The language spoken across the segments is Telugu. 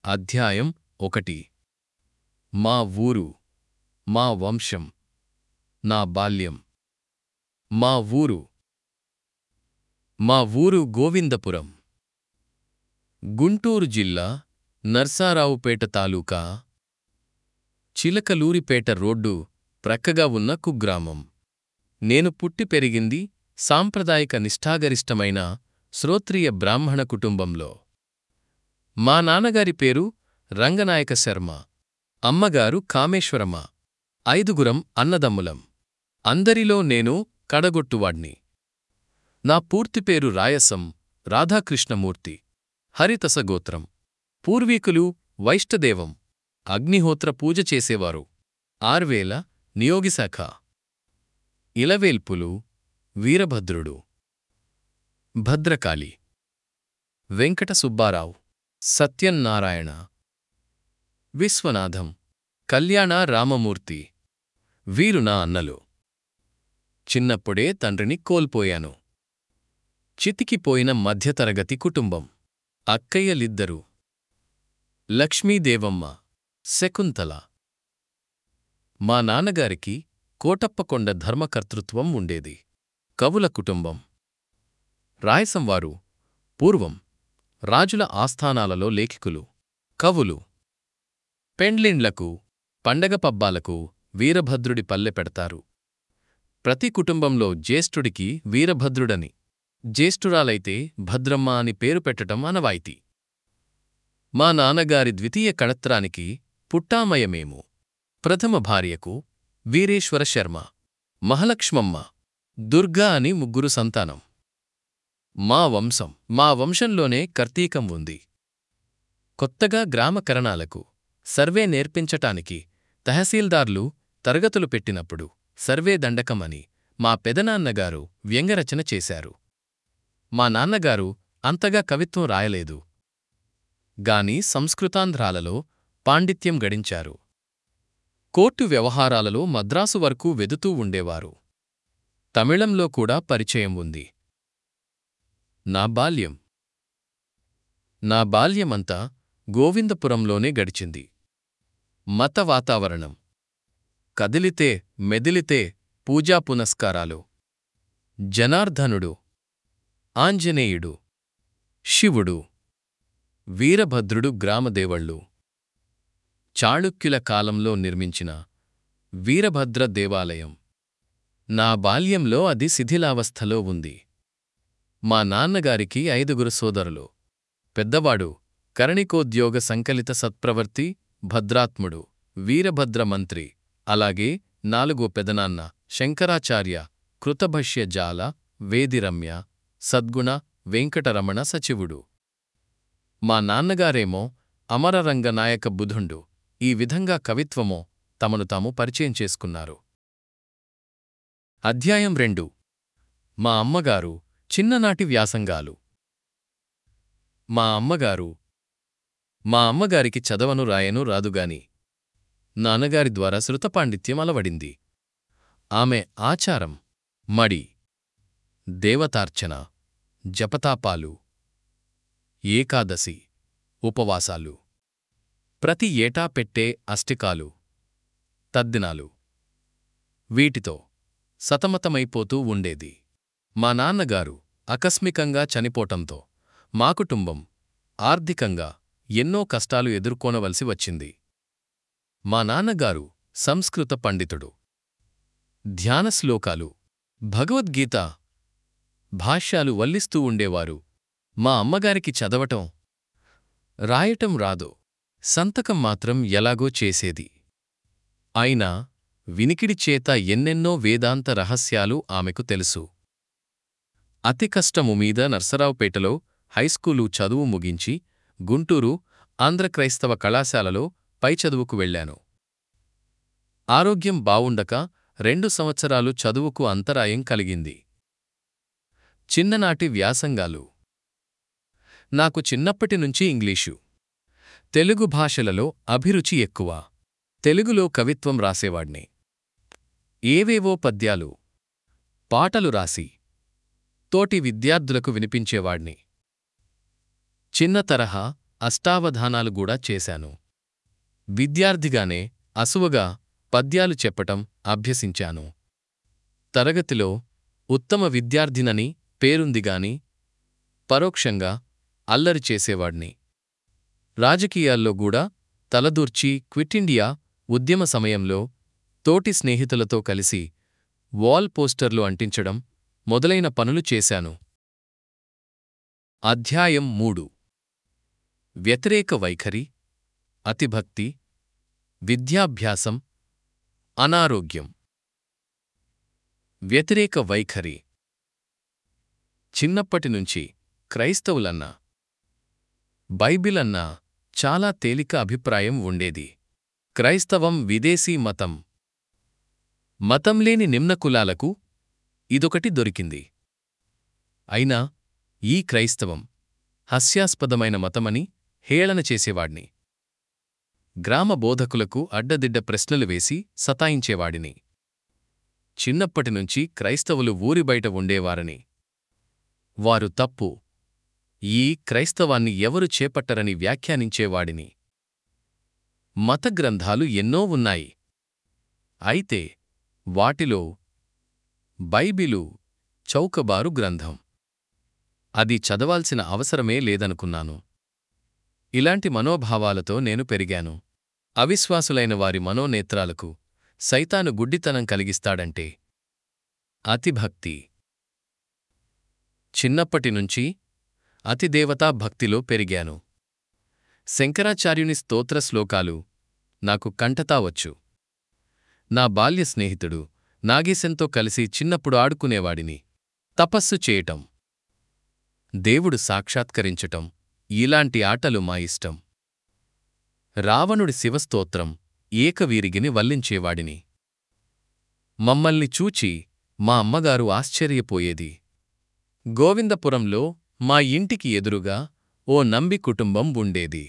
అధ్యాయం ఒకటి మా ఊరు మా వంశం నా బాల్యం మా ఊరు మా ఊరు గోవిందపురం గుంటూరు జిల్లా నర్సారావుపేట తాలూకా చిలకలూరిపేట రోడ్డు ప్రక్కగా ఉన్న కుగ్రామం నేను పుట్టి పెరిగింది సాంప్రదాయక నిష్ఠాగరిష్టమైన శ్రోత్రియ బ్రాహ్మణ కుటుంబంలో మా నాన్నగారి పేరు రంగనాయక శర్మ అమ్మగారు కామేశ్వరమ్మ ఐదుగురం అన్నదమ్ములం అందరిలో నేను కడగొట్టువాడ్ని నా పూర్తి పేరు రాయసం రాధాకృష్ణమూర్తి హరితస గోత్రం పూర్వీకులు వైష్టదేవం అగ్నిహోత్ర పూజ చేసేవారు ఆర్వేల నియోగిశాఖ ఇలవేల్పులు వీరభద్రుడు భద్రకాళి వెంకట సుబ్బారావు సత్యన్నారాయణ విశ్వనాథం కళ్యాణ రామమూర్తి వీరు నా అన్నలు చిన్నప్పుడే తండ్రిని కోల్పోయాను చితికిపోయిన మధ్యతరగతి కుటుంబం అక్కయ్యలిద్దరు లక్ష్మీదేవమ్మ శకుంతల మా నాన్నగారికి కోటప్పకొండ ధర్మకర్తృత్వం ఉండేది కవుల కుటుంబం రాయసంవారు పూర్వం రాజుల ఆస్థానాలలో లేఖికులు కవులు పెండ్లిండ్లకు పండగ పబ్బాలకు వీరభద్రుడి పల్లె పెడతారు ప్రతి కుటుంబంలో జ్యేష్ఠుడికి వీరభద్రుడని జ్యేష్ఠురాలైతే భద్రమ్మ అని పేరు పెట్టటం అనవాయితీ మా నాన్నగారి ద్వితీయ కణత్రానికి పుట్టామయమేము ప్రథమ భార్యకు వీరేశ్వర శర్మ మహలక్ష్మమ్మ దుర్గా అని ముగ్గురు సంతానం మా వంశం మా వంశంలోనే కర్తీకం ఉంది కొత్తగా గ్రామకరణాలకు సర్వే నేర్పించటానికి తహసీల్దార్లు తరగతులు పెట్టినప్పుడు సర్వే దండకమని మా పెదనాన్నగారు వ్యంగరచన చేశారు మా నాన్నగారు అంతగా కవిత్వం రాయలేదు గాని సంస్కృతాంధ్రాలలో పాండిత్యం గడించారు కోర్టు వ్యవహారాలలో మద్రాసు వరకు వెదుతూ ఉండేవారు తమిళంలో కూడా పరిచయం ఉంది నా బాల్యం నా బాల్యమంతా గోవిందపురంలోనే గడిచింది మత వాతావరణం కదిలితే మెదిలితే పూజా పునస్కారాలు జనార్దనుడు ఆంజనేయుడు శివుడు వీరభద్రుడు గ్రామదేవళ్ళు చాళుక్యుల కాలంలో నిర్మించిన వీరభద్ర దేవాలయం నా బాల్యంలో అది శిథిలావస్థలో ఉంది మా నాన్నగారికి ఐదుగురు సోదరులు పెద్దవాడు కరణికోద్యోగ సంకలిత సత్ప్రవర్తి భద్రాత్ముడు వీరభద్ర మంత్రి అలాగే నాలుగో పెదనాన్న శంకరాచార్య కృతభష్య జాల వేదిరమ్య సద్గుణ వెంకటరమణ సచివుడు మా నాన్నగారేమో అమరరంగనాయక బుధుండు ఈ విధంగా కవిత్వమో తమను తాము పరిచయం చేసుకున్నారు అధ్యాయం రెండు మా అమ్మగారు చిన్ననాటి వ్యాసంగాలు మా అమ్మగారు మా అమ్మగారికి చదవను రాయను రాదుగాని నాన్నగారి ద్వారా శృతపాండిత్యం అలవడింది ఆమె ఆచారం మడి దేవతార్చన జపతాపాలు ఏకాదశి ఉపవాసాలు ప్రతి ఏటా పెట్టే అష్టికాలు తద్దినాలు వీటితో సతమతమైపోతూ ఉండేది మా నాన్నగారు ఆకస్మికంగా చనిపోటంతో మా కుటుంబం ఆర్థికంగా ఎన్నో కష్టాలు ఎదుర్కోనవలసి వచ్చింది మా నాన్నగారు సంస్కృత పండితుడు ధ్యాన శ్లోకాలు భగవద్గీత భాష్యాలు వల్లిస్తూ ఉండేవారు మా అమ్మగారికి చదవటం రాయటం రాదు సంతకం మాత్రం ఎలాగో చేసేది అయినా వినికిడి చేత ఎన్నెన్నో వేదాంత రహస్యాలు ఆమెకు తెలుసు అతి కష్టము మీద నర్సరావుపేటలో హైస్కూలు చదువు ముగించి గుంటూరు ఆంధ్రక్రైస్తవ కళాశాలలో పై చదువుకు వెళ్లాను ఆరోగ్యం బావుండక రెండు సంవత్సరాలు చదువుకు అంతరాయం కలిగింది చిన్ననాటి వ్యాసంగాలు నాకు చిన్నప్పటినుంచి ఇంగ్లీషు తెలుగు భాషలలో అభిరుచి ఎక్కువ తెలుగులో కవిత్వం రాసేవాడ్ని ఏవేవో పద్యాలు పాటలు రాసి తోటి విద్యార్థులకు వినిపించేవాడ్ని చిన్న తరహా అష్టావధానాలు కూడా చేశాను విద్యార్థిగానే అసువగా పద్యాలు చెప్పటం అభ్యసించాను తరగతిలో ఉత్తమ విద్యార్థినని పేరుందిగాని పరోక్షంగా అల్లరి చేసేవాడ్ని రాజకీయాల్లో కూడా తలదూర్చి క్విట్ ఇండియా ఉద్యమ సమయంలో తోటి స్నేహితులతో కలిసి వాల్ పోస్టర్లు అంటించడం మొదలైన పనులు చేశాను అధ్యాయం మూడు వ్యతిరేక వైఖరి అతిభక్తి విద్యాభ్యాసం అనారోగ్యం వ్యతిరేక వైఖరి చిన్నప్పటినుంచి క్రైస్తవులన్నా బైబిలన్నా చాలా తేలిక అభిప్రాయం ఉండేది క్రైస్తవం విదేశీ మతం మతం లేని నిమ్న కులాలకు ఇదొకటి దొరికింది అయినా ఈ క్రైస్తవం హాస్యాస్పదమైన మతమని హేళన చేసేవాడ్ని గ్రామ బోధకులకు అడ్డదిడ్డ ప్రశ్నలు వేసి సతాయించేవాడిని చిన్నప్పటినుంచి క్రైస్తవులు ఊరి బయట ఉండేవారని వారు తప్పు ఈ క్రైస్తవాన్ని ఎవరు చేపట్టరని వ్యాఖ్యానించేవాడిని మత గ్రంథాలు ఎన్నో ఉన్నాయి అయితే వాటిలో బైబిలు చౌకబారు గ్రంథం అది చదవాల్సిన అవసరమే లేదనుకున్నాను ఇలాంటి మనోభావాలతో నేను పెరిగాను అవిశ్వాసులైన వారి మనోనేత్రాలకు సైతాను గుడ్డితనం కలిగిస్తాడంటే అతిభక్తి చిన్నప్పటినుంచి అతిదేవతా భక్తిలో పెరిగాను శంకరాచార్యుని స్తోత్ర శ్లోకాలు నాకు కంఠతా వచ్చు నా బాల్య స్నేహితుడు నాగేశంతో కలిసి చిన్నప్పుడు ఆడుకునేవాడిని తపస్సు చేయటం దేవుడు సాక్షాత్కరించటం ఇలాంటి ఆటలు మా ఇష్టం రావణుడి శివస్తోత్రం ఏకవీరిగిని వల్లించేవాడిని మమ్మల్ని చూచి మా అమ్మగారు ఆశ్చర్యపోయేది గోవిందపురంలో మా ఇంటికి ఎదురుగా ఓ నంబి కుటుంబం ఉండేది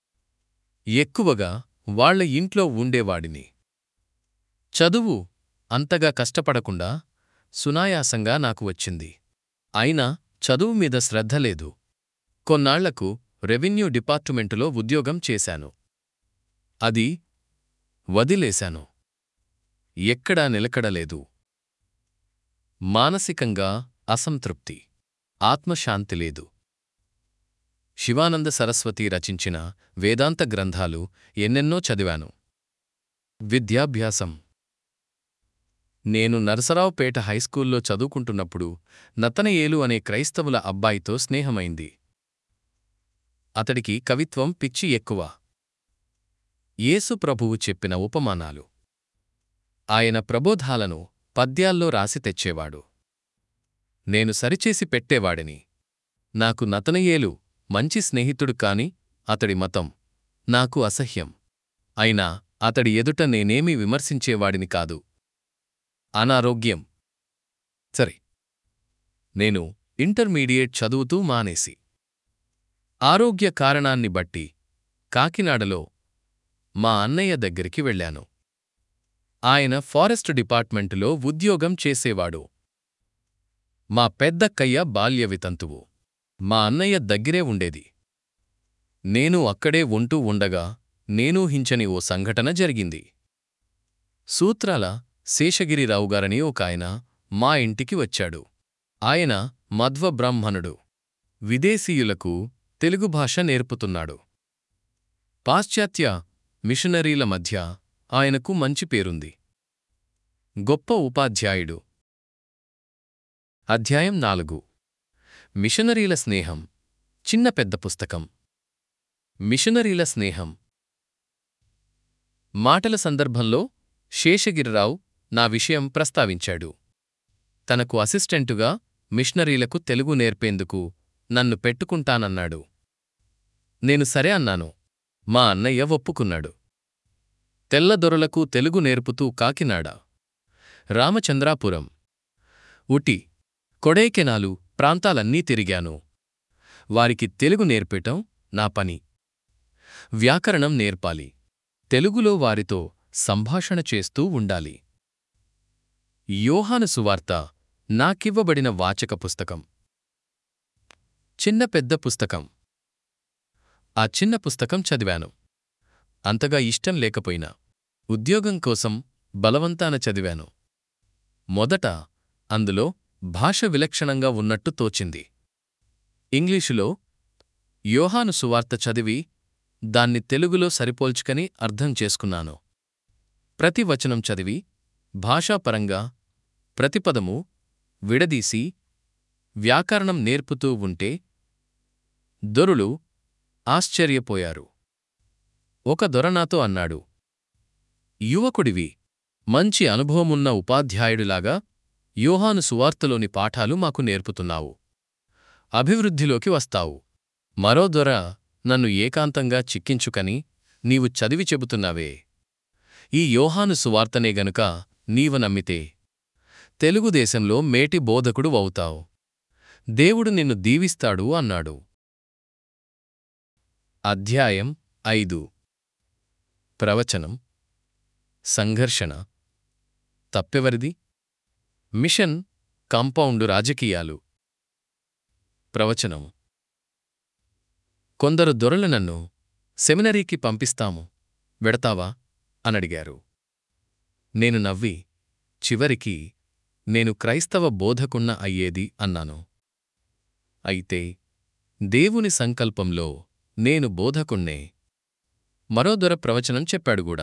ఎక్కువగా వాళ్ల ఇంట్లో ఉండేవాడిని చదువు అంతగా కష్టపడకుండా సునాయాసంగా నాకు వచ్చింది అయినా చదువు మీద శ్రద్ధ లేదు కొన్నాళ్లకు రెవెన్యూ డిపార్టుమెంటులో ఉద్యోగం చేశాను అది వదిలేశాను ఎక్కడా నిలకడలేదు మానసికంగా అసంతృప్తి ఆత్మశాంతి లేదు శివానంద సరస్వతి రచించిన వేదాంత గ్రంథాలు ఎన్నెన్నో చదివాను విద్యాభ్యాసం నేను నరసరావుపేట హైస్కూల్లో చదువుకుంటున్నప్పుడు నతనయేలు అనే క్రైస్తవుల అబ్బాయితో స్నేహమైంది అతడికి కవిత్వం పిచ్చి ఎక్కువ యేసు ప్రభువు చెప్పిన ఉపమానాలు ఆయన ప్రబోధాలను పద్యాల్లో రాసి తెచ్చేవాడు నేను సరిచేసి పెట్టేవాడిని నాకు నతనయేలు మంచి స్నేహితుడు కాని అతడి మతం నాకు అసహ్యం అయినా అతడి ఎదుట నేనేమీ విమర్శించేవాడిని కాదు అనారోగ్యం సరే నేను ఇంటర్మీడియట్ చదువుతూ మానేసి ఆరోగ్య కారణాన్ని బట్టి కాకినాడలో మా అన్నయ్య దగ్గరికి వెళ్ళాను ఆయన ఫారెస్ట్ డిపార్ట్మెంటులో ఉద్యోగం చేసేవాడు మా పెద్దక్కయ్య బాల్య వితంతువు మా అన్నయ్య దగ్గరే ఉండేది నేను అక్కడే ఉంటూ ఉండగా నేనూహించని ఓ సంఘటన జరిగింది సూత్రాల శేషగిరిరావుగారని ఒకాయన మా ఇంటికి వచ్చాడు ఆయన మధ్వ బ్రాహ్మణుడు విదేశీయులకు తెలుగు భాష నేర్పుతున్నాడు పాశ్చాత్య మిషనరీల మధ్య ఆయనకు మంచి పేరుంది గొప్ప ఉపాధ్యాయుడు అధ్యాయం నాలుగు మిషనరీల స్నేహం చిన్న పెద్ద పుస్తకం మిషనరీల స్నేహం మాటల సందర్భంలో శేషగిరిరావు నా విషయం ప్రస్తావించాడు తనకు అసిస్టెంటుగా మిషనరీలకు తెలుగు నేర్పేందుకు నన్ను పెట్టుకుంటానన్నాడు నేను సరే అన్నాను మా అన్నయ్య ఒప్పుకున్నాడు తెల్లదొరలకు తెలుగు నేర్పుతూ కాకినాడ రామచంద్రాపురం ఉటి కొడైకెనాలు ప్రాంతాలన్నీ తిరిగాను వారికి తెలుగు నేర్పటం నా పని వ్యాకరణం నేర్పాలి తెలుగులో వారితో సంభాషణ చేస్తూ ఉండాలి యోహాను సువార్త నాకివ్వబడిన వాచక పుస్తకం చిన్న పెద్ద పుస్తకం ఆ చిన్న పుస్తకం చదివాను అంతగా ఇష్టం లేకపోయినా ఉద్యోగం కోసం బలవంతాన చదివాను మొదట అందులో భాష విలక్షణంగా ఉన్నట్టు తోచింది ఇంగ్లీషులో యోహాను సువార్త చదివి దాన్ని తెలుగులో సరిపోల్చుకని అర్థం చేసుకున్నాను ప్రతి వచనం చదివి భాషాపరంగా ప్రతిపదము విడదీసి వ్యాకరణం నేర్పుతూ ఉంటే దొరులు ఆశ్చర్యపోయారు ఒక దొర నాతో అన్నాడు యువకుడివి మంచి అనుభవమున్న ఉపాధ్యాయుడిలాగా యోహాను సువార్తలోని పాఠాలు మాకు నేర్పుతున్నావు అభివృద్ధిలోకి వస్తావు మరో దొర నన్ను ఏకాంతంగా చిక్కించుకని నీవు చదివి చెబుతున్నావే ఈ యోహాను సువార్తనే గనుక నీవు నమ్మితే తెలుగుదేశంలో మేటి బోధకుడు అవుతావు దేవుడు నిన్ను దీవిస్తాడు అన్నాడు అధ్యాయం ఐదు ప్రవచనం సంఘర్షణ తప్పెవరిది మిషన్ కాంపౌండు రాజకీయాలు ప్రవచనం కొందరు దొరలు నన్ను సెమినరీకి పంపిస్తాము వెడతావా అనడిగారు నేను నవ్వి చివరికి నేను క్రైస్తవ బోధకున్న అయ్యేది అన్నాను అయితే దేవుని సంకల్పంలో నేను బోధకుణ్ణే మరో దొర ప్రవచనం చెప్పాడుగూడా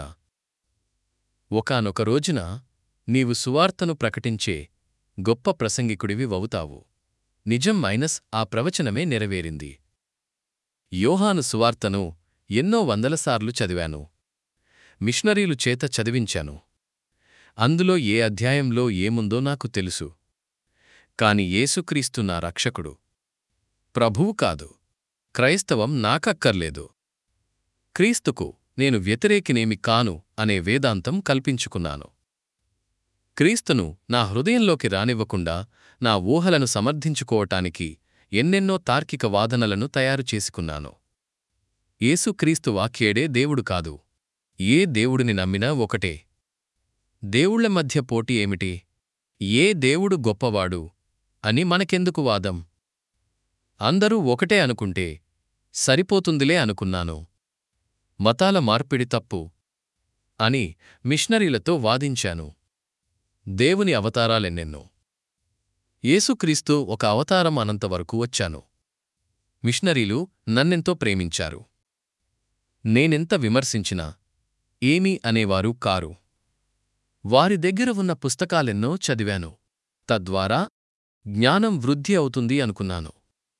ఒకానొక రోజున నీవు సువార్తను ప్రకటించే గొప్ప ప్రసంగికుడివి వవుతావు నిజం మైనస్ ఆ ప్రవచనమే నెరవేరింది యోహాను సువార్తను ఎన్నో వందలసార్లు చదివాను మిషనరీలు చేత చదివించాను అందులో ఏ అధ్యాయంలో ఏముందో నాకు తెలుసు కాని యేసుక్రీస్తు నా రక్షకుడు ప్రభువు కాదు క్రైస్తవం నాకక్కర్లేదు క్రీస్తుకు నేను వ్యతిరేకినేమి కాను అనే వేదాంతం కల్పించుకున్నాను క్రీస్తును నా హృదయంలోకి రానివ్వకుండా నా ఊహలను సమర్థించుకోవటానికి ఎన్నెన్నో తార్కిక వాదనలను తయారు చేసుకున్నాను యేసుక్రీస్తు వాక్యేడే దేవుడు కాదు ఏ దేవుడిని నమ్మినా ఒకటే దేవుళ్ల మధ్య పోటీ ఏమిటి ఏ దేవుడు గొప్పవాడు అని మనకెందుకు వాదం అందరూ ఒకటే అనుకుంటే సరిపోతుందిలే అనుకున్నాను మతాల మార్పిడి తప్పు అని మిషనరీలతో వాదించాను దేవుని అవతారాలెన్నెన్నో యేసుక్రీస్తు ఒక అవతారం అనంతవరకు వచ్చాను మిషనరీలు నన్నెంతో ప్రేమించారు నేనెంత విమర్శించినా ఏమీ అనేవారు కారు వారి దగ్గర ఉన్న పుస్తకాలెన్నో చదివాను తద్వారా జ్ఞానం వృద్ధి అవుతుంది అనుకున్నాను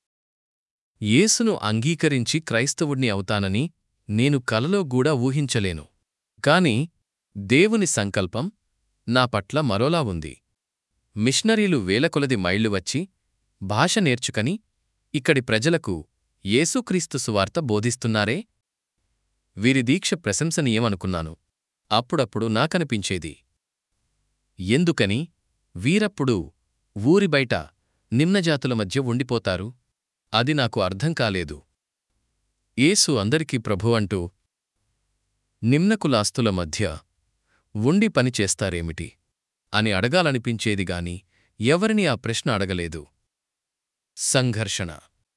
యేసును అంగీకరించి క్రైస్తవుణ్ణి అవుతానని నేను కలలో గూడా ఊహించలేను కాని దేవుని సంకల్పం నా పట్ల మరోలా ఉంది మిషనరీలు వేలకొలది మైళ్లు వచ్చి భాష నేర్చుకని ఇక్కడి ప్రజలకు యేసుక్రీస్తు సువార్త బోధిస్తున్నారే వీరి దీక్ష ప్రశంసనీయమనుకున్నాను అప్పుడప్పుడు నాకనిపించేది ఎందుకని వీరప్పుడు ఊరి బయట నిమ్నజాతుల మధ్య ఉండిపోతారు అది నాకు అర్థం కాలేదు యేసు అందరికీ ప్రభువంటూ నిమ్నకులాస్తుల మధ్య ఉండి పనిచేస్తారేమిటి అని అడగాలనిపించేదిగాని ఎవరిని ఆ ప్రశ్న అడగలేదు సంఘర్షణ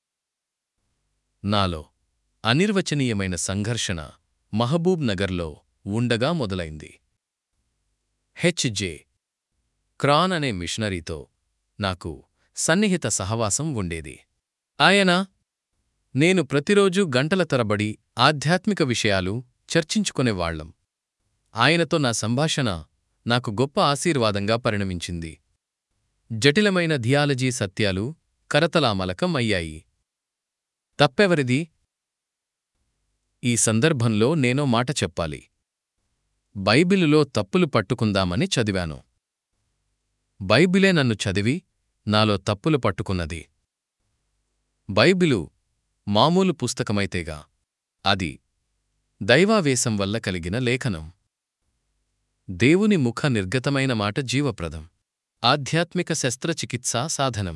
నాలో అనిర్వచనీయమైన సంఘర్షణ మహబూబ్ నగర్లో ఉండగా మొదలైంది హెచ్జే క్రాన్ అనే మిషనరీతో నాకు సన్నిహిత సహవాసం ఉండేది ఆయన నేను ప్రతిరోజూ గంటల తరబడి ఆధ్యాత్మిక విషయాలు చర్చించుకునేవాళ్లం ఆయనతో నా సంభాషణ నాకు గొప్ప ఆశీర్వాదంగా పరిణమించింది జటిలమైన థియాలజీ సత్యాలు కరతలామలకం అయ్యాయి తప్పెవరిది ఈ సందర్భంలో నేనో మాట చెప్పాలి బైబిలులో తప్పులు పట్టుకుందామని చదివాను బైబిలే నన్ను చదివి నాలో తప్పులు పట్టుకున్నది బైబిలు మామూలు పుస్తకమైతేగా అది దైవావేశం వల్ల కలిగిన లేఖనం దేవుని ముఖ నిర్గతమైన మాట జీవప్రదం ఆధ్యాత్మిక శస్త్రచికిత్సా సాధనం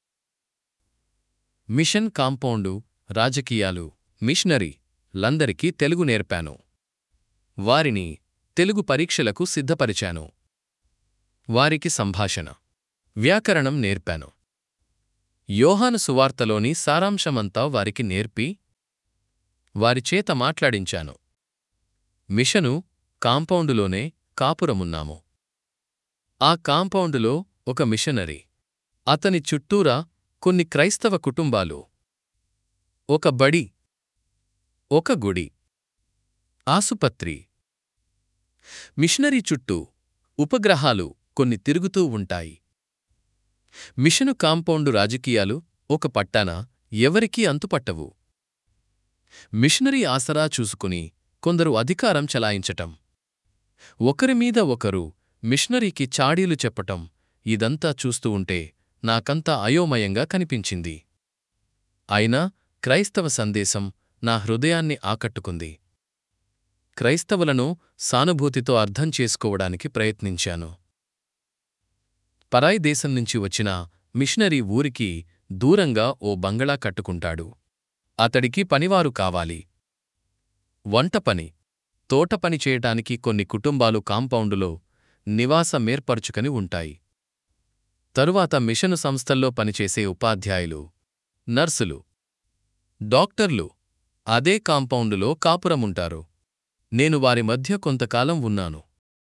మిషన్ కాంపౌండు రాజకీయాలు మిషనరీ లందరికీ తెలుగు నేర్పాను వారిని తెలుగు పరీక్షలకు సిద్ధపరిచాను వారికి సంభాషణ వ్యాకరణం నేర్పాను యోహాను సువార్తలోని సారాంశమంతా వారికి నేర్పి వారిచేత మాట్లాడించాను మిషను కాంపౌండులోనే కాపురమున్నాము ఆ కాంపౌండులో ఒక మిషనరీ అతని చుట్టూరా కొన్ని క్రైస్తవ కుటుంబాలు ఒక బడి ఒక గుడి ఆసుపత్రి మిషనరీ చుట్టూ ఉపగ్రహాలు కొన్ని తిరుగుతూ ఉంటాయి మిషను కాంపౌండు రాజకీయాలు ఒక పట్టాన ఎవరికీ అంతుపట్టవు మిషనరీ ఆసరా చూసుకుని కొందరు అధికారం చలాయించటం ఒకరిమీద ఒకరు మిషనరీకి చాడీలు చెప్పటం ఇదంతా చూస్తూ ఉంటే నాకంతా అయోమయంగా కనిపించింది అయినా క్రైస్తవ సందేశం నా హృదయాన్ని ఆకట్టుకుంది క్రైస్తవులను సానుభూతితో అర్థం చేసుకోవడానికి ప్రయత్నించాను పరాయి దేశం నుంచి వచ్చిన మిషనరీ ఊరికి దూరంగా ఓ బంగళా కట్టుకుంటాడు అతడికి పనివారు కావాలి వంట పని తోట పని చేయటానికి కొన్ని కుటుంబాలు కాంపౌండులో నివాసమేర్పరుచుకని ఉంటాయి తరువాత మిషను సంస్థల్లో పనిచేసే ఉపాధ్యాయులు నర్సులు డాక్టర్లు అదే కాంపౌండులో కాపురముంటారు నేను వారి మధ్య కొంతకాలం ఉన్నాను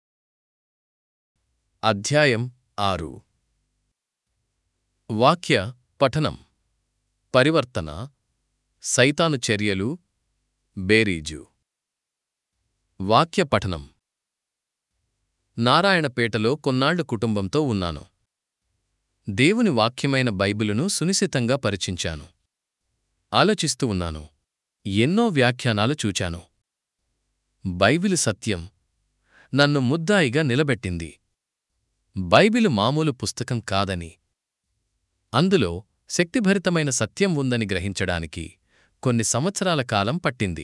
అధ్యాయం ఆరు వాక్య పఠనం పరివర్తన సైతాను చర్యలు బేరీజు వాక్య పఠనం నారాయణపేటలో కొన్నాళ్లు కుటుంబంతో ఉన్నాను దేవుని వాక్యమైన బైబిలును సునిశితంగా పరిచించాను ఆలోచిస్తూ ఉన్నాను ఎన్నో వ్యాఖ్యానాలు చూచాను బైబిలు సత్యం నన్ను ముద్దాయిగా నిలబెట్టింది బైబిలు మామూలు పుస్తకం కాదని అందులో శక్తిభరితమైన సత్యం ఉందని గ్రహించడానికి కొన్ని సంవత్సరాల కాలం పట్టింది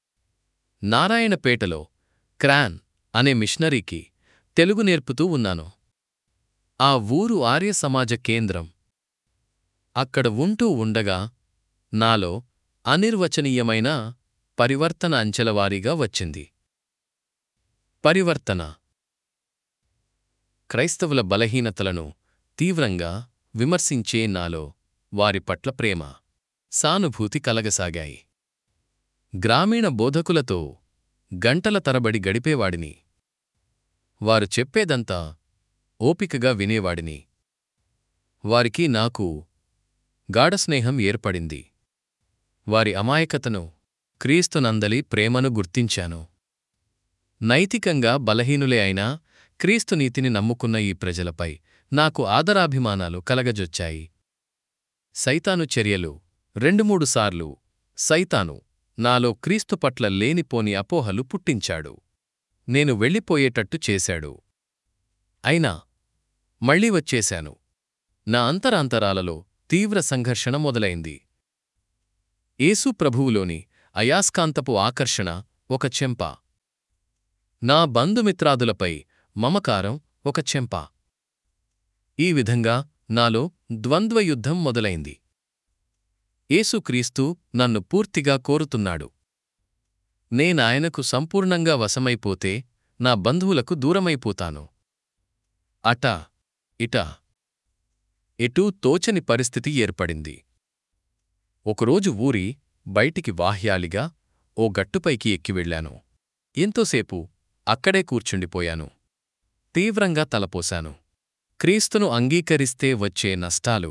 నారాయణపేటలో క్రాన్ అనే మిషనరీకి తెలుగు నేర్పుతూ ఉన్నాను ఆ ఊరు ఆర్య సమాజ కేంద్రం అక్కడ ఉంటూ ఉండగా నాలో అనిర్వచనీయమైన పరివర్తన అంచెలవారీగా వచ్చింది పరివర్తన క్రైస్తవుల బలహీనతలను తీవ్రంగా విమర్శించే నాలో వారి పట్ల ప్రేమ సానుభూతి కలగసాగాయి గ్రామీణ బోధకులతో గంటల తరబడి గడిపేవాడిని వారు చెప్పేదంతా ఓపికగా వినేవాడిని వారికి నాకు గాఢస్నేహం ఏర్పడింది వారి అమాయకతను క్రీస్తునందలి ప్రేమను గుర్తించాను నైతికంగా బలహీనులే అయినా క్రీస్తు నీతిని నమ్ముకున్న ఈ ప్రజలపై నాకు ఆదరాభిమానాలు కలగజొచ్చాయి సైతాను చర్యలు రెండు మూడు సార్లు సైతాను నాలో క్రీస్తు పట్ల లేనిపోని అపోహలు పుట్టించాడు నేను వెళ్ళిపోయేటట్టు చేశాడు అయినా మళ్ళీ వచ్చేశాను నా అంతరాంతరాలలో తీవ్ర సంఘర్షణ మొదలైంది యేసు ప్రభువులోని అయాస్కాంతపు ఆకర్షణ ఒక చెంప నా బంధుమిత్రాదులపై మమకారం ఒక చెంప ఈ విధంగా నాలో ద్వంద్వయుద్ధం మొదలైంది యేసుక్రీస్తు నన్ను పూర్తిగా కోరుతున్నాడు నేనాయనకు సంపూర్ణంగా వశమైపోతే నా బంధువులకు దూరమైపోతాను అట ఇట ఎటూ తోచని పరిస్థితి ఏర్పడింది ఒకరోజు ఊరి బయటికి వాహ్యాలిగా ఓ గట్టుపైకి ఎక్కి వెళ్ళాను ఎంతోసేపు అక్కడే కూర్చుండిపోయాను తీవ్రంగా తలపోశాను క్రీస్తును అంగీకరిస్తే వచ్చే నష్టాలు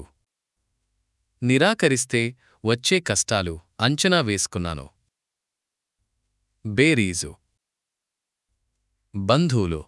నిరాకరిస్తే వచ్చే కష్టాలు అంచనా వేసుకున్నాను బేరీజు బంధువులు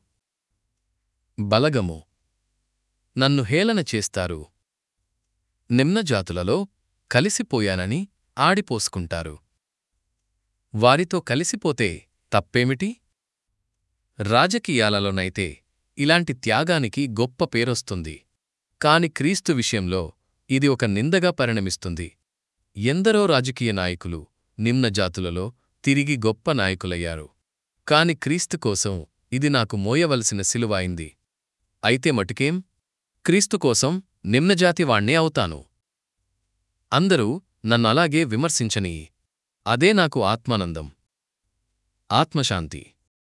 బలగము నన్ను హేళన చేస్తారు నిమ్నజాతులలో కలిసిపోయానని ఆడిపోసుకుంటారు వారితో కలిసిపోతే తప్పేమిటి రాజకీయాలలోనైతే ఇలాంటి త్యాగానికి గొప్ప పేరొస్తుంది కాని క్రీస్తు విషయంలో ఇది ఒక నిందగా పరిణమిస్తుంది ఎందరో రాజకీయ నాయకులు నిమ్నజాతులలో తిరిగి గొప్ప నాయకులయ్యారు కాని క్రీస్తు కోసం ఇది నాకు మోయవలసిన సిలువాయింది అయితే మటుకేం క్రీస్తు కోసం నిమ్నజాతి వాణ్ణే అవుతాను అందరూ నన్నలాగే విమర్శించని అదే నాకు ఆత్మానందం ఆత్మశాంతి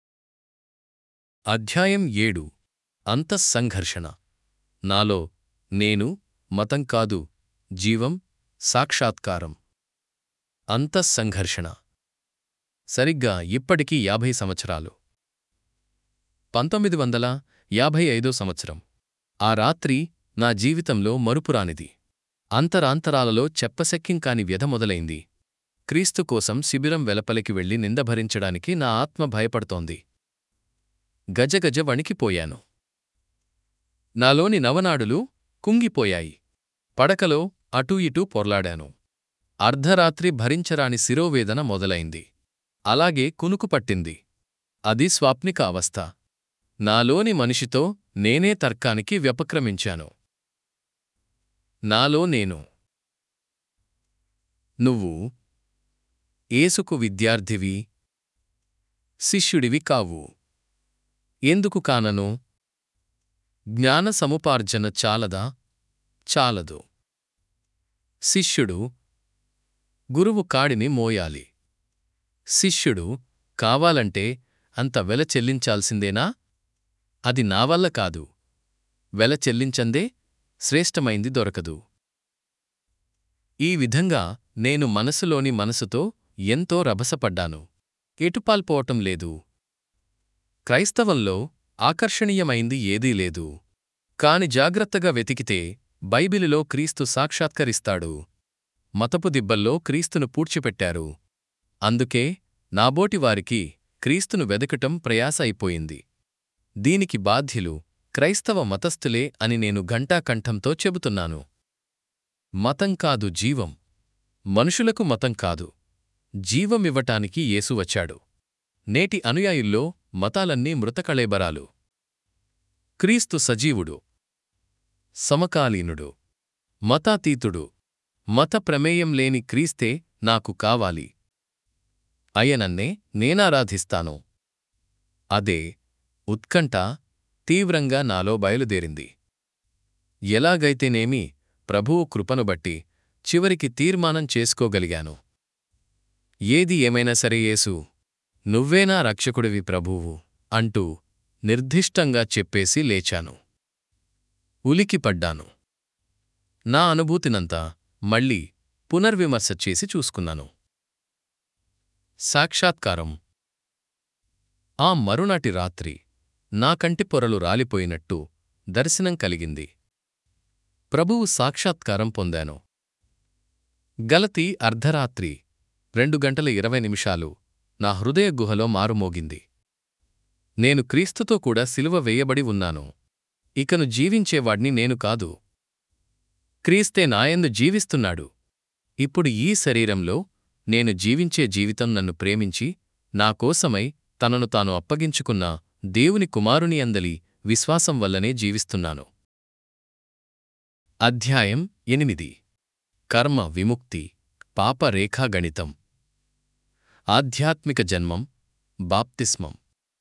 అధ్యాయం ఏడు అంతఃసంఘర్షణ నాలో నేను మతం కాదు జీవం సాక్షాత్కారం అంతఃసంఘర్షణ సరిగ్గా ఇప్పటికీ యాభై సంవత్సరాలు పంతొమ్మిది వందల యాభై ఐదో సంవత్సరం ఆ రాత్రి నా జీవితంలో మరుపురానిది అంతరాంతరాలలో చెప్పశక్యం కాని వ్యధ మొదలైంది క్రీస్తు కోసం శిబిరం వెలపలికి వెళ్లి నిందభరించడానికి నా ఆత్మ భయపడుతోంది గజగజ వణికిపోయాను నాలోని నవనాడులు కుంగిపోయాయి పడకలో అటూ ఇటూ పొర్లాడాను అర్ధరాత్రి భరించరాని శిరోవేదన మొదలైంది అలాగే కునుకు పట్టింది అది స్వాప్నిక అవస్థ నాలోని మనిషితో నేనే తర్కానికి వ్యపక్రమించాను నాలో నేను నువ్వు ఏసుకు విద్యార్థివి శిష్యుడివి కావు ఎందుకు కానను జ్ఞాన సముపార్జన చాలదా చాలదు శిష్యుడు గురువు కాడిని మోయాలి శిష్యుడు కావాలంటే అంత వెల చెల్లించాల్సిందేనా అది నా వల్ల కాదు వెల చెల్లించందే శ్రేష్టమైంది దొరకదు ఈ విధంగా నేను మనసులోని మనసుతో ఎంతో రభసపడ్డాను ఎటుపాల్పోవటం లేదు క్రైస్తవంలో ఆకర్షణీయమైంది ఏదీ లేదు కాని జాగ్రత్తగా వెతికితే బైబిలులో క్రీస్తు సాక్షాత్కరిస్తాడు మతపు దిబ్బల్లో క్రీస్తును పూడ్చిపెట్టారు అందుకే నాబోటివారికి క్రీస్తును వెదకటం ప్రయాస అయిపోయింది దీనికి బాధ్యులు క్రైస్తవ మతస్థులే అని నేను ఘంటాకంఠంతో చెబుతున్నాను మతం కాదు జీవం మనుషులకు మతం కాదు జీవమివ్వటానికి యేసు వచ్చాడు నేటి అనుయాయుల్లో మతాలన్నీ మృతకళేబరాలు క్రీస్తు సజీవుడు సమకాలీనుడు మతాతీతుడు మత ప్రమేయం లేని క్రీస్తే నాకు కావాలి అయనన్నే నేనారాధిస్తాను అదే ఉత్కంఠ తీవ్రంగా నాలో బయలుదేరింది ఎలాగైతేనేమి ప్రభువు కృపను బట్టి చివరికి తీర్మానం చేసుకోగలిగాను ఏది ఏమైనా సరే యేసు నువ్వేనా రక్షకుడివి ప్రభువు అంటూ నిర్దిష్టంగా చెప్పేసి లేచాను ఉలికిపడ్డాను నా అనుభూతినంతా మళ్ళీ పునర్విమర్శ చేసి చూసుకున్నాను సాక్షాత్కారం ఆ మరునాటి రాత్రి నా కంటి పొరలు రాలిపోయినట్టు దర్శనం కలిగింది ప్రభువు సాక్షాత్కారం పొందాను గలతి అర్ధరాత్రి రెండు గంటల ఇరవై నిమిషాలు నా హృదయ గుహలో మారుమోగింది నేను క్రీస్తుతో కూడా సిలువ వేయబడి ఉన్నాను ఇకను జీవించేవాడ్ని నేను కాదు క్రీస్తే నాయందు జీవిస్తున్నాడు ఇప్పుడు ఈ శరీరంలో నేను జీవించే జీవితం నన్ను ప్రేమించి నా కోసమై తనను తాను అప్పగించుకున్న దేవుని కుమారుని అందలి విశ్వాసం వల్లనే జీవిస్తున్నాను అధ్యాయం ఎనిమిది కర్మ విముక్తి పాప రేఖాగణితం ఆధ్యాత్మిక జన్మం బాప్తిస్మం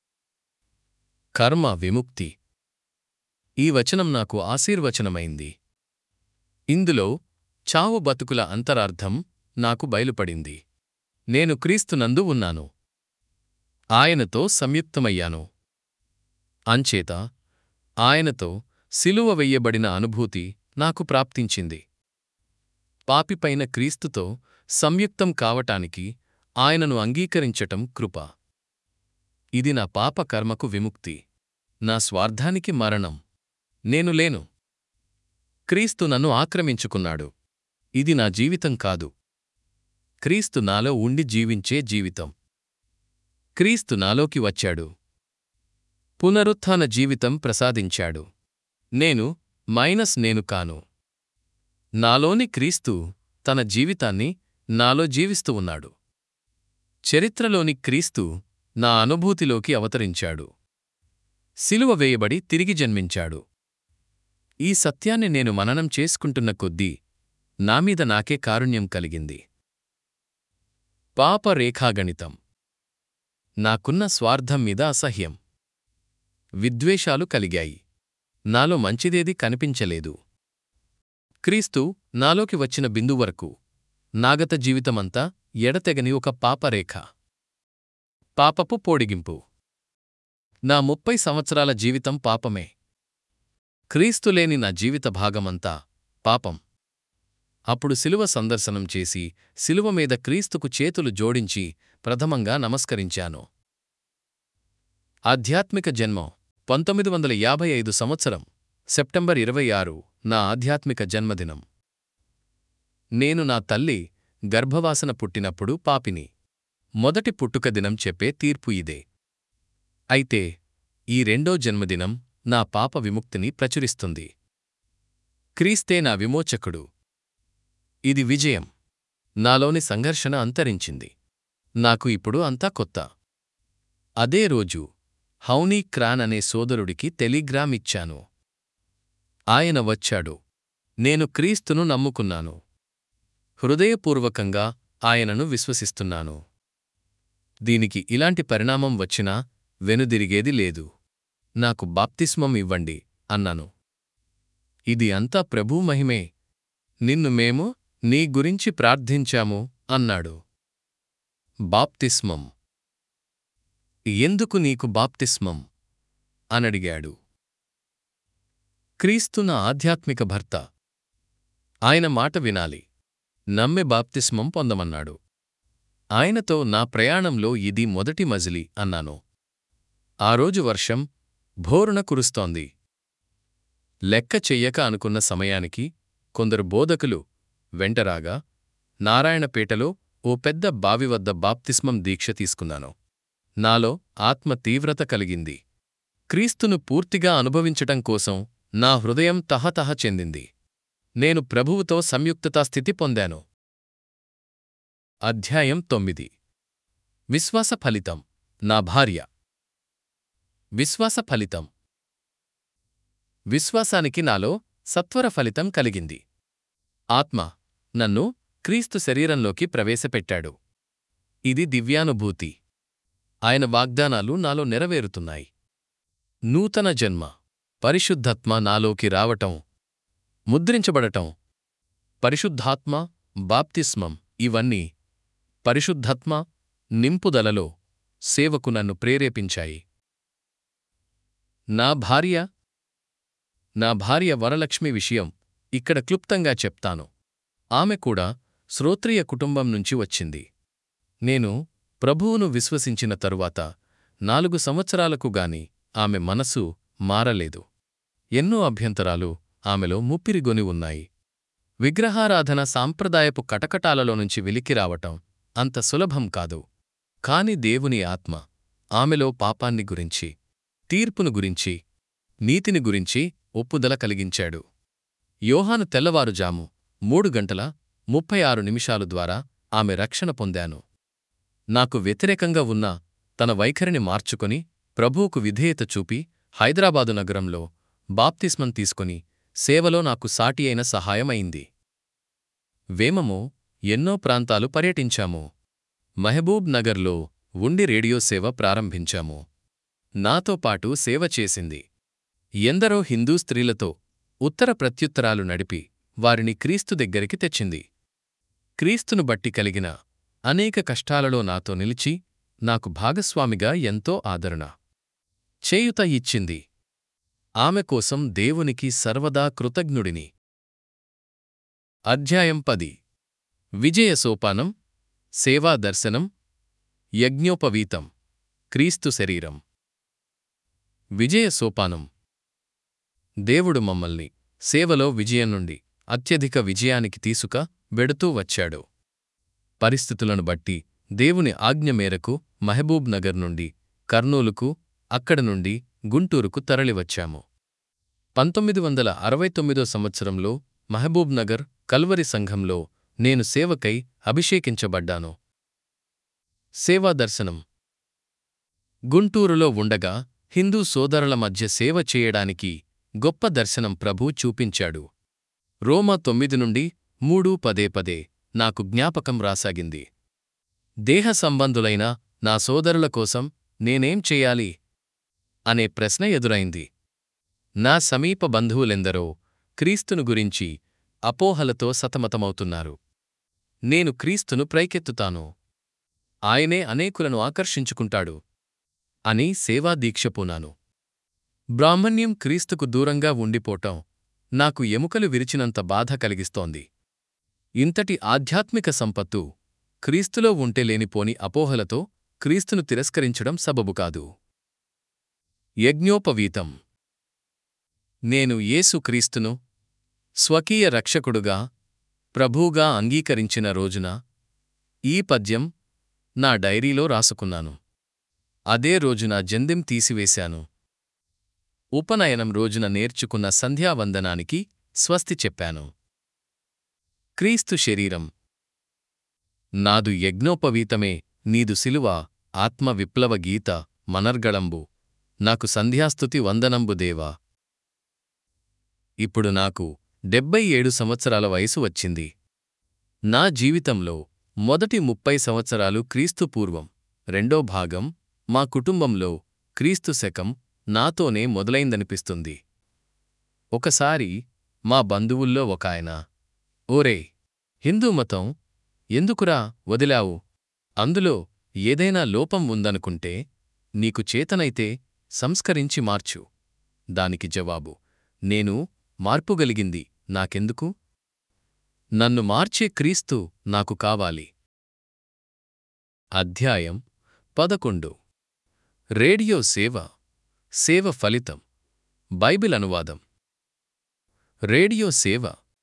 కర్మ విముక్తి ఈ వచనం నాకు ఆశీర్వచనమైంది ఇందులో చావు బతుకుల అంతరార్థం నాకు బయలుపడింది నేను క్రీస్తునందు ఉన్నాను ఆయనతో సంయుక్తమయ్యాను అంచేత ఆయనతో సిలువ వెయ్యబడిన అనుభూతి నాకు ప్రాప్తించింది పాపిపైన క్రీస్తుతో సంయుక్తం కావటానికి ఆయనను అంగీకరించటం కృప ఇది నా పాప కర్మకు విముక్తి నా స్వార్థానికి మరణం నేను లేను క్రీస్తు నన్ను ఆక్రమించుకున్నాడు ఇది నా జీవితం కాదు క్రీస్తు నాలో ఉండి జీవించే జీవితం క్రీస్తు నాలోకి వచ్చాడు పునరుత్థాన జీవితం ప్రసాదించాడు నేను మైనస్ నేను కాను నాలోని క్రీస్తు తన జీవితాన్ని నాలో జీవిస్తూ ఉన్నాడు చరిత్రలోని క్రీస్తు నా అనుభూతిలోకి అవతరించాడు సిలువ వేయబడి తిరిగి జన్మించాడు ఈ సత్యాన్ని నేను మననం చేసుకుంటున్న కొద్దీ నామీద నాకే కారుణ్యం కలిగింది పాప రేఖాగణితం నాకున్న స్వార్థం మీద అసహ్యం విద్వేషాలు కలిగాయి నాలో మంచిదేది కనిపించలేదు క్రీస్తు నాలోకి వచ్చిన బిందు వరకు నాగత జీవితమంతా ఎడతెగని ఒక పాపరేఖ పాపపు పోడిగింపు నా ముప్పై సంవత్సరాల జీవితం పాపమే క్రీస్తులేని నా జీవిత భాగమంతా పాపం అప్పుడు శిలువ సందర్శనం చేసి శిలువ మీద క్రీస్తుకు చేతులు జోడించి ప్రథమంగా నమస్కరించాను ఆధ్యాత్మిక జన్మం పంతొమ్మిది వందల యాభై ఐదు సంవత్సరం సెప్టెంబర్ ఇరవై ఆరు నా ఆధ్యాత్మిక జన్మదినం నేను నా తల్లి గర్భవాసన పుట్టినప్పుడు పాపిని మొదటి పుట్టుక దినం చెప్పే తీర్పు ఇదే అయితే ఈ రెండో జన్మదినం నా పాప విముక్తిని ప్రచురిస్తుంది క్రీస్తే నా విమోచకుడు ఇది విజయం నాలోని సంఘర్షణ అంతరించింది నాకు ఇప్పుడు అంతా కొత్త అదే రోజు హౌనీ క్రాన్ అనే సోదరుడికి టెలిగ్రామ్ ఇచ్చాను ఆయన వచ్చాడు నేను క్రీస్తును నమ్ముకున్నాను హృదయపూర్వకంగా ఆయనను విశ్వసిస్తున్నాను దీనికి ఇలాంటి పరిణామం వచ్చినా వెనుదిరిగేది లేదు నాకు బాప్తిస్మం ఇవ్వండి అన్నాను ఇది అంతా ప్రభూ మహిమే నిన్ను మేము నీ గురించి ప్రార్థించాము అన్నాడు బాప్తిస్మం ఎందుకు నీకు బాప్తిస్మం అనడిగాడు క్రీస్తు నా ఆధ్యాత్మిక భర్త ఆయన మాట వినాలి నమ్మె బాప్తిస్మం పొందమన్నాడు ఆయనతో నా ప్రయాణంలో ఇది మొదటి మజిలీ అన్నాను ఆ రోజు వర్షం భోరున కురుస్తోంది లెక్క చెయ్యక అనుకున్న సమయానికి కొందరు బోధకులు వెంటరాగా నారాయణపేటలో ఓ పెద్ద బావి వద్ద బాప్తిస్మం దీక్ష తీసుకున్నాను నాలో ఆత్మ తీవ్రత కలిగింది క్రీస్తును పూర్తిగా అనుభవించటం కోసం నా హృదయం తహతహ చెందింది నేను ప్రభువుతో సంయుక్తతా స్థితి పొందాను అధ్యాయం తొమ్మిది విశ్వాస ఫలితం నా భార్య విశ్వాస ఫలితం విశ్వాసానికి నాలో సత్వర ఫలితం కలిగింది ఆత్మ నన్ను క్రీస్తు శరీరంలోకి ప్రవేశపెట్టాడు ఇది దివ్యానుభూతి ఆయన వాగ్దానాలు నాలో నెరవేరుతున్నాయి నూతన జన్మ పరిశుద్ధాత్మ నాలోకి రావటం ముద్రించబడటం పరిశుద్ధాత్మ బాప్తిస్మం ఇవన్నీ పరిశుద్ధాత్మ నింపుదలలో సేవకు నన్ను ప్రేరేపించాయి నా భార్య నా భార్య వరలక్ష్మి విషయం ఇక్కడ క్లుప్తంగా చెప్తాను ఆమె కూడా శ్రోత్రియ కుటుంబం నుంచి వచ్చింది నేను ప్రభువును విశ్వసించిన తరువాత నాలుగు సంవత్సరాలకు గాని ఆమె మనసు మారలేదు ఎన్నో అభ్యంతరాలు ఆమెలో ముప్పిరిగొని ఉన్నాయి విగ్రహారాధన సాంప్రదాయపు కటకటాలలో నుంచి వెలికిరావటం అంత సులభం కాదు కాని దేవుని ఆత్మ ఆమెలో పాపాన్ని గురించి తీర్పును గురించి నీతిని గురించి ఒప్పుదల కలిగించాడు యోహాను తెల్లవారుజాము మూడు గంటల ముప్పై ఆరు నిమిషాలు ద్వారా ఆమె రక్షణ పొందాను నాకు వ్యతిరేకంగా ఉన్న తన వైఖరిని మార్చుకొని ప్రభువుకు విధేయత చూపి హైదరాబాదు నగరంలో బాప్తిస్మం తీసుకొని సేవలో నాకు సాటి అయిన సహాయమైంది వేమము ఎన్నో ప్రాంతాలు పర్యటించాము మహబూబ్ నగర్లో ఉండి రేడియో సేవ ప్రారంభించాము నాతో పాటు సేవ చేసింది ఎందరో హిందూ స్త్రీలతో ఉత్తర ప్రత్యుత్తరాలు నడిపి వారిని క్రీస్తు దగ్గరికి తెచ్చింది క్రీస్తును బట్టి కలిగిన అనేక కష్టాలలో నాతో నిలిచి నాకు భాగస్వామిగా ఎంతో ఆదరణ చేయుత ఇచ్చింది ఆమె కోసం దేవునికి సర్వదా కృతజ్ఞుడిని అధ్యాయం పది విజయ సోపానం సేవా దర్శనం యజ్ఞోపవీతం క్రీస్తు శరీరం విజయ సోపానం దేవుడు మమ్మల్ని సేవలో విజయం నుండి అత్యధిక విజయానికి తీసుక వెడుతూ వచ్చాడు పరిస్థితులను బట్టి దేవుని ఆజ్ఞ మేరకు మహబూబ్ నగర్ నుండి కర్నూలుకు అక్కడ నుండి గుంటూరుకు తరలివచ్చాము పంతొమ్మిది వందల అరవై తొమ్మిదో సంవత్సరంలో మహబూబ్ నగర్ కల్వరి సంఘంలో నేను సేవకై అభిషేకించబడ్డాను సేవా దర్శనం గుంటూరులో ఉండగా హిందూ సోదరుల మధ్య సేవ చేయడానికి గొప్ప దర్శనం ప్రభు చూపించాడు రోమా తొమ్మిది నుండి మూడు పదే పదే నాకు జ్ఞాపకం రాసాగింది దేహ సంబంధులైన నా సోదరుల కోసం నేనేం చెయ్యాలి అనే ప్రశ్న ఎదురైంది నా సమీప బంధువులెందరో క్రీస్తును గురించి అపోహలతో సతమతమవుతున్నారు నేను క్రీస్తును ప్రైకెత్తుతాను ఆయనే అనేకులను ఆకర్షించుకుంటాడు అని సేవాదీక్ష పూనాను బ్రాహ్మణ్యం క్రీస్తుకు దూరంగా ఉండిపోవటం నాకు ఎముకలు విరిచినంత బాధ కలిగిస్తోంది ఇంతటి ఆధ్యాత్మిక సంపత్తు క్రీస్తులో ఉంటే లేనిపోని అపోహలతో క్రీస్తును తిరస్కరించడం సబబు కాదు యజ్ఞోపవీతం నేను యేసు క్రీస్తును స్వకీయ రక్షకుడుగా ప్రభువుగా అంగీకరించిన రోజున ఈ పద్యం నా డైరీలో రాసుకున్నాను అదే రోజున జందెం తీసివేశాను ఉపనయనం రోజున నేర్చుకున్న సంధ్యావందనానికి స్వస్తి చెప్పాను క్రీస్తు శరీరం నాదు యజ్ఞోపవీతమే నీదు సిలువ ఆత్మ విప్లవ గీత మనర్గళంబు నాకు సంధ్యాస్తుతి వందనంబు దేవా ఇప్పుడు నాకు డెబ్బై ఏడు సంవత్సరాల వయసు వచ్చింది నా జీవితంలో మొదటి ముప్పై సంవత్సరాలు క్రీస్తు పూర్వం రెండో భాగం మా కుటుంబంలో క్రీస్తు శకం నాతోనే మొదలైందనిపిస్తుంది ఒకసారి మా బంధువుల్లో ఒకాయన ఓరే హిందూ మతం ఎందుకురా వదిలావు అందులో ఏదైనా లోపం ఉందనుకుంటే నీకు చేతనైతే సంస్కరించి మార్చు దానికి జవాబు నేను మార్పుగలిగింది నాకెందుకు నన్ను మార్చే క్రీస్తు నాకు కావాలి అధ్యాయం పదకొండు రేడియో సేవ సేవ ఫలితం బైబిల్ అనువాదం రేడియో సేవ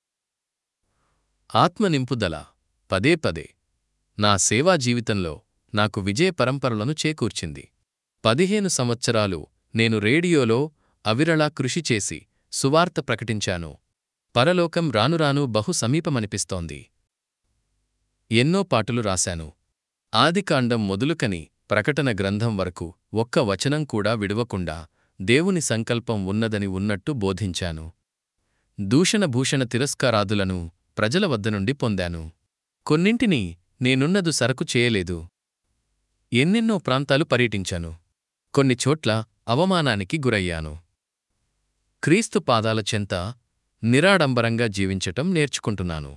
ఆత్మనింపుదల పదే పదే నా సేవా జీవితంలో నాకు విజయ పరంపరలను చేకూర్చింది పదిహేను సంవత్సరాలు నేను రేడియోలో అవిరళా కృషి చేసి సువార్త ప్రకటించాను పరలోకం రానురాను బహు సమీపమనిపిస్తోంది ఎన్నో పాటలు రాశాను ఆదికాండం మొదలుకని ప్రకటన గ్రంథం వరకు ఒక్క వచనం కూడా విడవకుండా దేవుని సంకల్పం ఉన్నదని ఉన్నట్టు బోధించాను దూషణభూషణ తిరస్కారాదులను ప్రజల వద్ద నుండి పొందాను కొన్నింటిని నేనున్నదు సరకు చేయలేదు ఎన్నెన్నో ప్రాంతాలు పర్యటించాను కొన్ని చోట్ల అవమానానికి గురయ్యాను క్రీస్తు పాదాల చెంత నిరాడంబరంగా జీవించటం నేర్చుకుంటున్నాను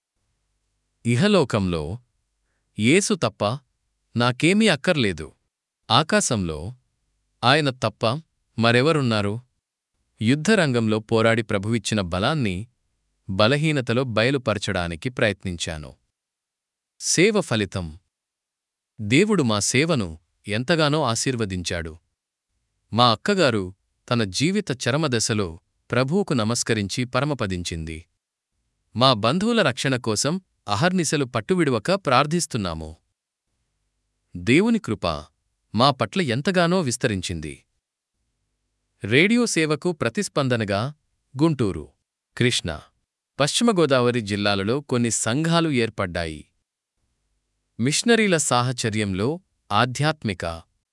ఇహలోకంలో యేసు తప్ప నాకేమీ అక్కర్లేదు ఆకాశంలో ఆయన తప్ప మరెవరున్నారు యుద్ధరంగంలో పోరాడి ప్రభువిచ్చిన బలాన్ని బలహీనతలో బయలుపరచడానికి ప్రయత్నించాను సేవ ఫలితం దేవుడు మా సేవను ఎంతగానో ఆశీర్వదించాడు మా అక్కగారు తన జీవిత చరమదశలో ప్రభువుకు నమస్కరించి పరమపదించింది మా బంధువుల రక్షణ కోసం అహర్నిశలు పట్టువిడువక ప్రార్థిస్తున్నాము దేవుని కృప మా పట్ల ఎంతగానో విస్తరించింది రేడియో సేవకు ప్రతిస్పందనగా గుంటూరు కృష్ణ పశ్చిమ గోదావరి జిల్లాలలో కొన్ని సంఘాలు ఏర్పడ్డాయి మిషనరీల సాహచర్యంలో ఆధ్యాత్మిక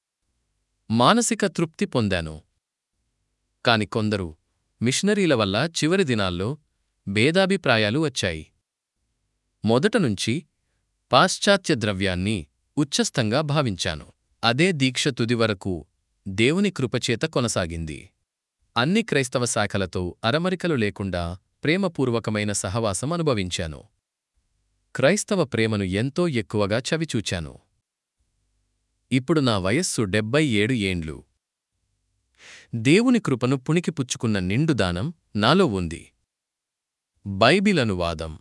మానసిక తృప్తి పొందాను కాని కొందరు మిషనరీల వల్ల చివరి దినాల్లో భేదాభిప్రాయాలు వచ్చాయి మొదటనుంచి పాశ్చాత్య ద్రవ్యాన్ని ఉచ్ఛస్థంగా భావించాను అదే దీక్ష తుది వరకు దేవుని కృపచేత కొనసాగింది అన్ని క్రైస్తవ శాఖలతో అరమరికలు లేకుండా ప్రేమపూర్వకమైన సహవాసం అనుభవించాను క్రైస్తవ ప్రేమను ఎంతో ఎక్కువగా చవిచూచాను ఇప్పుడు నా వయస్సు డెబ్బై ఏడు ఏండ్లు దేవుని కృపను పుణికిపుచ్చుకున్న నిండుదానం నాలో ఉంది బైబిల్ అనువాదం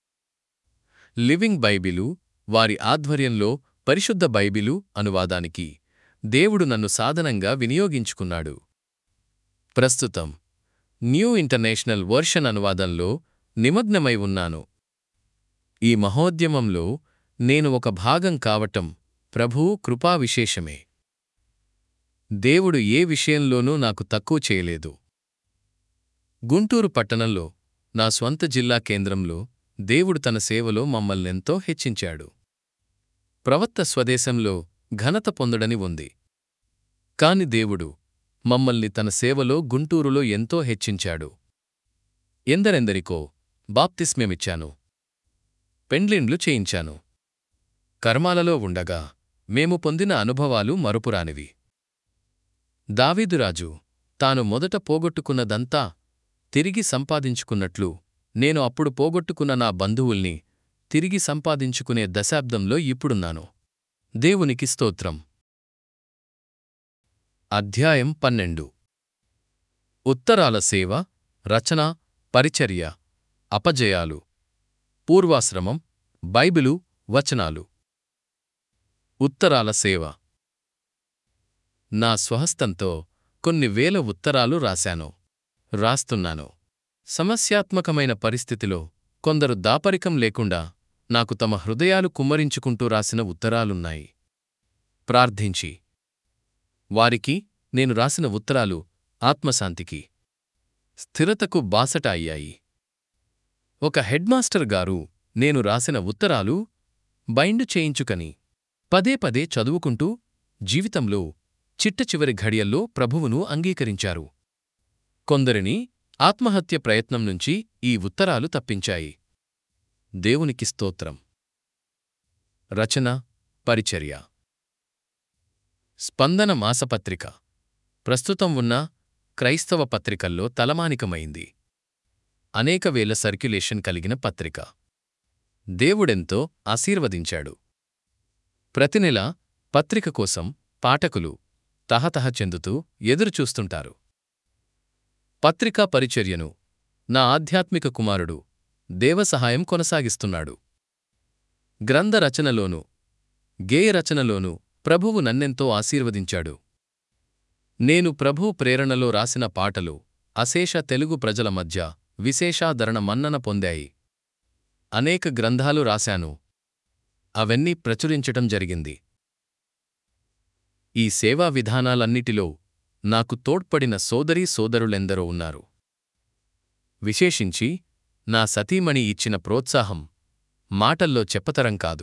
లివింగ్ బైబిలు వారి ఆధ్వర్యంలో పరిశుద్ధ బైబిలు అనువాదానికి దేవుడు నన్ను సాధనంగా వినియోగించుకున్నాడు ప్రస్తుతం న్యూ ఇంటర్నేషనల్ వర్షన్ అనువాదంలో నిమగ్నమై ఉన్నాను ఈ మహోద్యమంలో నేను ఒక భాగం కావటం ప్రభువు కృపా విశేషమే దేవుడు ఏ విషయంలోనూ నాకు తక్కువ చేయలేదు గుంటూరు పట్టణంలో నా స్వంత జిల్లా కేంద్రంలో దేవుడు తన సేవలో మమ్మల్నెంతో హెచ్చించాడు ప్రవత్త స్వదేశంలో ఘనత పొందడని ఉంది కాని దేవుడు మమ్మల్ని తన సేవలో గుంటూరులో ఎంతో హెచ్చించాడు ఎందరెందరికో బాప్తిస్మ్యమిచ్చాను పెండ్లిండ్లు చేయించాను కర్మాలలో ఉండగా మేము పొందిన అనుభవాలు మరుపురానివి దావీదురాజు తాను మొదట పోగొట్టుకున్నదంతా తిరిగి సంపాదించుకున్నట్లు నేను అప్పుడు పోగొట్టుకున్న నా బంధువుల్ని తిరిగి సంపాదించుకునే దశాబ్దంలో ఇప్పుడున్నాను దేవునికి స్తోత్రం అధ్యాయం పన్నెండు ఉత్తరాల సేవ రచన పరిచర్య అపజయాలు పూర్వాశ్రమం బైబిలు వచనాలు ఉత్తరాల సేవ నా స్వహస్తంతో కొన్ని వేల ఉత్తరాలు రాశాను రాస్తున్నాను సమస్యాత్మకమైన పరిస్థితిలో కొందరు దాపరికం లేకుండా నాకు తమ హృదయాలు కుమ్మరించుకుంటూ రాసిన ఉత్తరాలున్నాయి ప్రార్థించి వారికి నేను రాసిన ఉత్తరాలు ఆత్మశాంతికి స్థిరతకు బాసట అయ్యాయి ఒక హెడ్మాస్టర్ గారు నేను రాసిన ఉత్తరాలు బైండు చేయించుకని పదే పదే చదువుకుంటూ జీవితంలో చిట్ట చివరి ఘడియల్లో ప్రభువును అంగీకరించారు కొందరిని ఆత్మహత్య ప్రయత్నం నుంచి ఈ ఉత్తరాలు తప్పించాయి దేవునికి స్తోత్రం రచన పరిచర్య స్పందన మాసపత్రిక ప్రస్తుతం ఉన్న క్రైస్తవ పత్రికల్లో తలమానికమైంది అనేక వేల సర్క్యులేషన్ కలిగిన పత్రిక దేవుడెంతో ఆశీర్వదించాడు ప్రతినెల పత్రిక కోసం పాఠకులు తహతహ చెందుతూ ఎదురుచూస్తుంటారు పత్రికా పరిచర్యను నా ఆధ్యాత్మిక కుమారుడు దేవసహాయం కొనసాగిస్తున్నాడు గ్రంథ రచనలోనూ గేయ రచనలోనూ ప్రభువు నన్నెంతో ఆశీర్వదించాడు నేను ప్రభు ప్రేరణలో రాసిన పాటలు అశేష తెలుగు ప్రజల మధ్య విశేషాదరణ మన్నన పొందాయి అనేక గ్రంథాలు రాశాను అవన్నీ ప్రచురించటం జరిగింది ఈ సేవా విధానాలన్నిటిలో నాకు తోడ్పడిన సోదరీ సోదరులెందరో ఉన్నారు విశేషించి నా సతీమణి ఇచ్చిన ప్రోత్సాహం మాటల్లో చెప్పతరం కాదు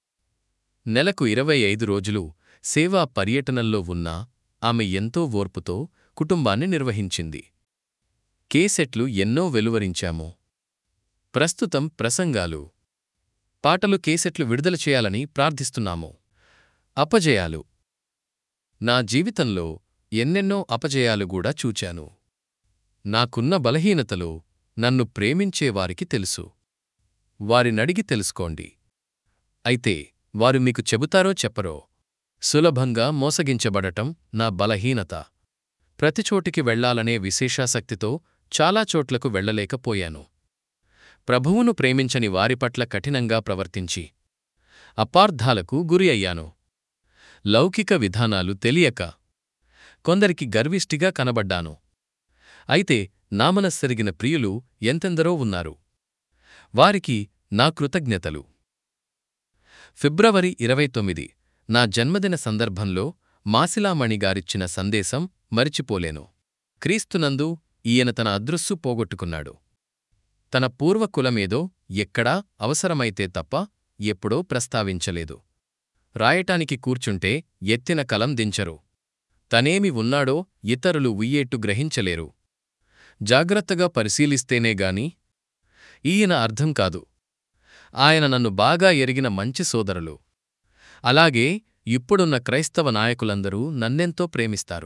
నెలకు ఇరవై ఐదు రోజులు సేవా పర్యటనల్లో ఉన్నా ఆమె ఎంతో ఓర్పుతో కుటుంబాన్ని నిర్వహించింది కేసెట్లు ఎన్నో వెలువరించాము ప్రస్తుతం ప్రసంగాలు పాటలు కేసెట్లు విడుదల చేయాలని ప్రార్థిస్తున్నాము అపజయాలు నా జీవితంలో ఎన్నెన్నో అపజయాలు కూడా చూచాను నాకున్న బలహీనతలో నన్ను ప్రేమించేవారికి తెలుసు వారినడిగి తెలుసుకోండి అయితే వారు మీకు చెబుతారో చెప్పరో సులభంగా మోసగించబడటం నా బలహీనత ప్రతిచోటికి వెళ్లాలనే విశేషాసక్తితో చాలా చోట్లకు వెళ్లలేకపోయాను ప్రభువును ప్రేమించని వారి పట్ల కఠినంగా ప్రవర్తించి అపార్థాలకు గురి అయ్యాను లౌకిక విధానాలు తెలియక కొందరికి గర్విష్టిగా కనబడ్డాను అయితే నామనస్సరిగిన ప్రియులు ఎంతెందరో ఉన్నారు వారికి నా కృతజ్ఞతలు ఫిబ్రవరి ఇరవై తొమ్మిది నా జన్మదిన సందర్భంలో మాసిలామణి గారిచ్చిన సందేశం మరిచిపోలేను క్రీస్తునందు ఈయన తన అదృస్సు పోగొట్టుకున్నాడు తన పూర్వకులమేదో ఎక్కడా అవసరమైతే తప్ప ఎప్పుడో ప్రస్తావించలేదు రాయటానికి కూర్చుంటే ఎత్తిన కలం దించరు తనేమి ఉన్నాడో ఇతరులు ఉయ్యేట్టు గ్రహించలేరు జాగ్రత్తగా పరిశీలిస్తేనే గాని ఈయన అర్థం కాదు ఆయన నన్ను బాగా ఎరిగిన మంచి సోదరులు అలాగే ఇప్పుడున్న క్రైస్తవ నాయకులందరూ నన్నెంతో ప్రేమిస్తారు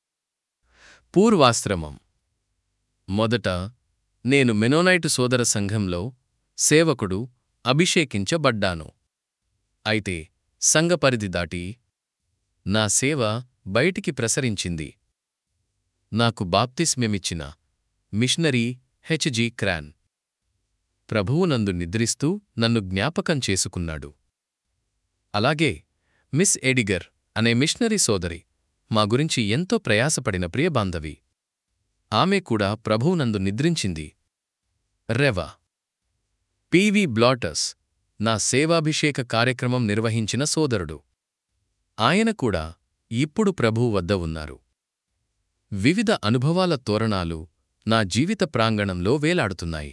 పూర్వాశ్రమం మొదట నేను మెనోనైటు సోదర సంఘంలో సేవకుడు అభిషేకించబడ్డాను అయితే సంఘపరిధి దాటి నా సేవ బయటికి ప్రసరించింది నాకు బాప్తిస్మ్యమిచ్చిన మిషనరీ హెచ్జి క్రాన్ ప్రభువునందు నిద్రిస్తూ నన్ను జ్ఞాపకం చేసుకున్నాడు అలాగే మిస్ ఎడిగర్ అనే మిషనరీ సోదరి మా గురించి ఎంతో ప్రయాసపడిన ప్రియబాంధవి ఆమె కూడా ప్రభువునందు నిద్రించింది రెవ పివి బ్లాటస్ నా సేవాభిషేక కార్యక్రమం నిర్వహించిన సోదరుడు ఆయన కూడా ఇప్పుడు ప్రభువు వద్ద ఉన్నారు వివిధ అనుభవాల తోరణాలు నా జీవిత ప్రాంగణంలో వేలాడుతున్నాయి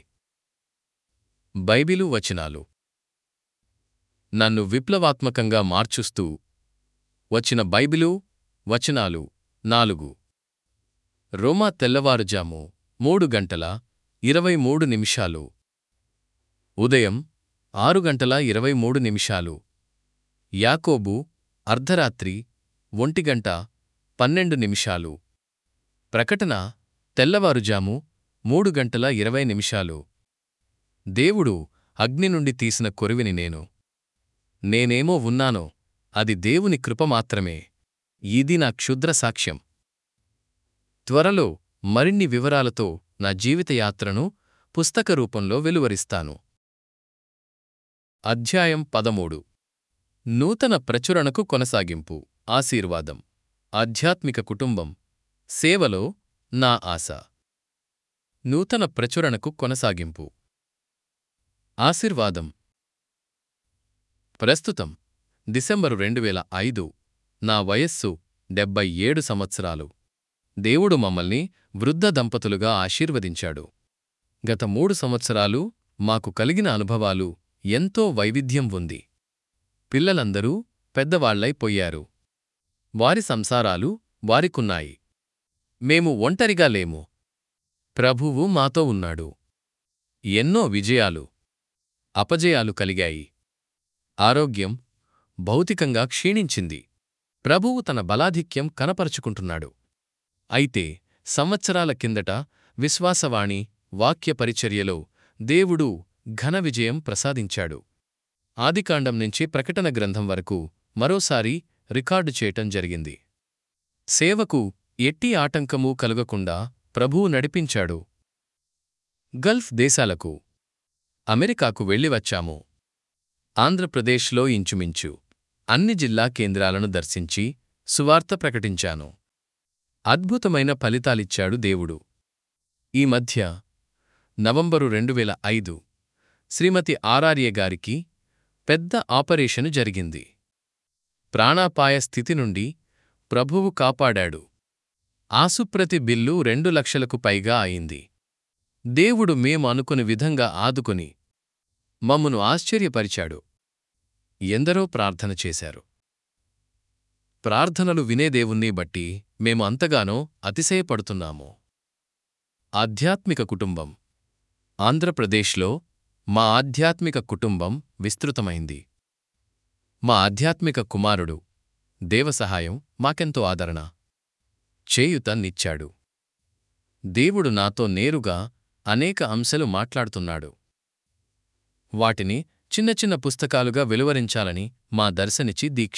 బైబిలు వచనాలు నన్ను విప్లవాత్మకంగా మార్చుస్తూ వచ్చిన బైబిలు వచనాలు నాలుగు రోమా తెల్లవారుజాము మూడు గంటల ఇరవై మూడు నిమిషాలు ఉదయం ఆరు గంటల ఇరవై మూడు నిమిషాలు యాకోబు అర్ధరాత్రి ఒంటిగంట పన్నెండు నిమిషాలు ప్రకటన తెల్లవారుజాము మూడు గంటల ఇరవై నిమిషాలు దేవుడు అగ్ని నుండి తీసిన కొరివిని నేను నేనేమో ఉన్నానో అది దేవుని కృప మాత్రమే ఇది నా క్షుద్ర సాక్ష్యం త్వరలో మరిన్ని వివరాలతో నా జీవితయాత్రను పుస్తక రూపంలో వెలువరిస్తాను అధ్యాయం పదమూడు నూతన ప్రచురణకు కొనసాగింపు ఆశీర్వాదం ఆధ్యాత్మిక కుటుంబం సేవలో నా ఆశ నూతన ప్రచురణకు కొనసాగింపు ఆశీర్వాదం ప్రస్తుతం డిసెంబరు రెండు వేల ఐదు నా వయస్సు డెబ్బై ఏడు సంవత్సరాలు దేవుడు మమ్మల్ని వృద్ధ దంపతులుగా ఆశీర్వదించాడు గత మూడు సంవత్సరాలు మాకు కలిగిన అనుభవాలు ఎంతో వైవిధ్యం ఉంది పిల్లలందరూ పెద్దవాళ్లైపోయారు వారి సంసారాలు వారికున్నాయి మేము ఒంటరిగా లేము ప్రభువు మాతో ఉన్నాడు ఎన్నో విజయాలు అపజయాలు కలిగాయి ఆరోగ్యం భౌతికంగా క్షీణించింది ప్రభువు తన బలాధిక్యం కనపరుచుకుంటున్నాడు అయితే సంవత్సరాల కిందట విశ్వాసవాణి వాక్య పరిచర్యలో దేవుడు ఘన విజయం ప్రసాదించాడు ఆదికాండం నుంచి ప్రకటన గ్రంథం వరకు మరోసారి రికార్డు చేయటం జరిగింది సేవకు ఎట్టి ఆటంకమూ కలుగకుండా ప్రభువు నడిపించాడు గల్ఫ్ దేశాలకు అమెరికాకు వెళ్ళి వచ్చాము ఆంధ్రప్రదేశ్లో ఇంచుమించు అన్ని జిల్లా కేంద్రాలను దర్శించి సువార్త ప్రకటించాను అద్భుతమైన ఫలితాలిచ్చాడు దేవుడు ఈ మధ్య నవంబరు రెండు వేల ఐదు శ్రీమతి ఆరార్య గారికి పెద్ద ఆపరేషను జరిగింది ప్రాణాపాయ స్థితి నుండి ప్రభువు కాపాడాడు ఆసుప్రతి బిల్లు రెండు లక్షలకు పైగా అయింది దేవుడు మేము అనుకుని విధంగా ఆదుకుని మమ్మును ఆశ్చర్యపరిచాడు ఎందరో ప్రార్థన చేశారు ప్రార్థనలు వినే దేవుణ్ణి బట్టి మేము అంతగానో అతిశయపడుతున్నాము ఆధ్యాత్మిక కుటుంబం ఆంధ్రప్రదేశ్లో మా ఆధ్యాత్మిక కుటుంబం విస్తృతమైంది మా ఆధ్యాత్మిక కుమారుడు దేవసహాయం మాకెంతో ఆదరణ చేయుత నిచ్చాడు దేవుడు నాతో నేరుగా అనేక అంశాలు మాట్లాడుతున్నాడు వాటిని చిన్న చిన్న పుస్తకాలుగా వెలువరించాలని మా దర్శనిచి దీక్ష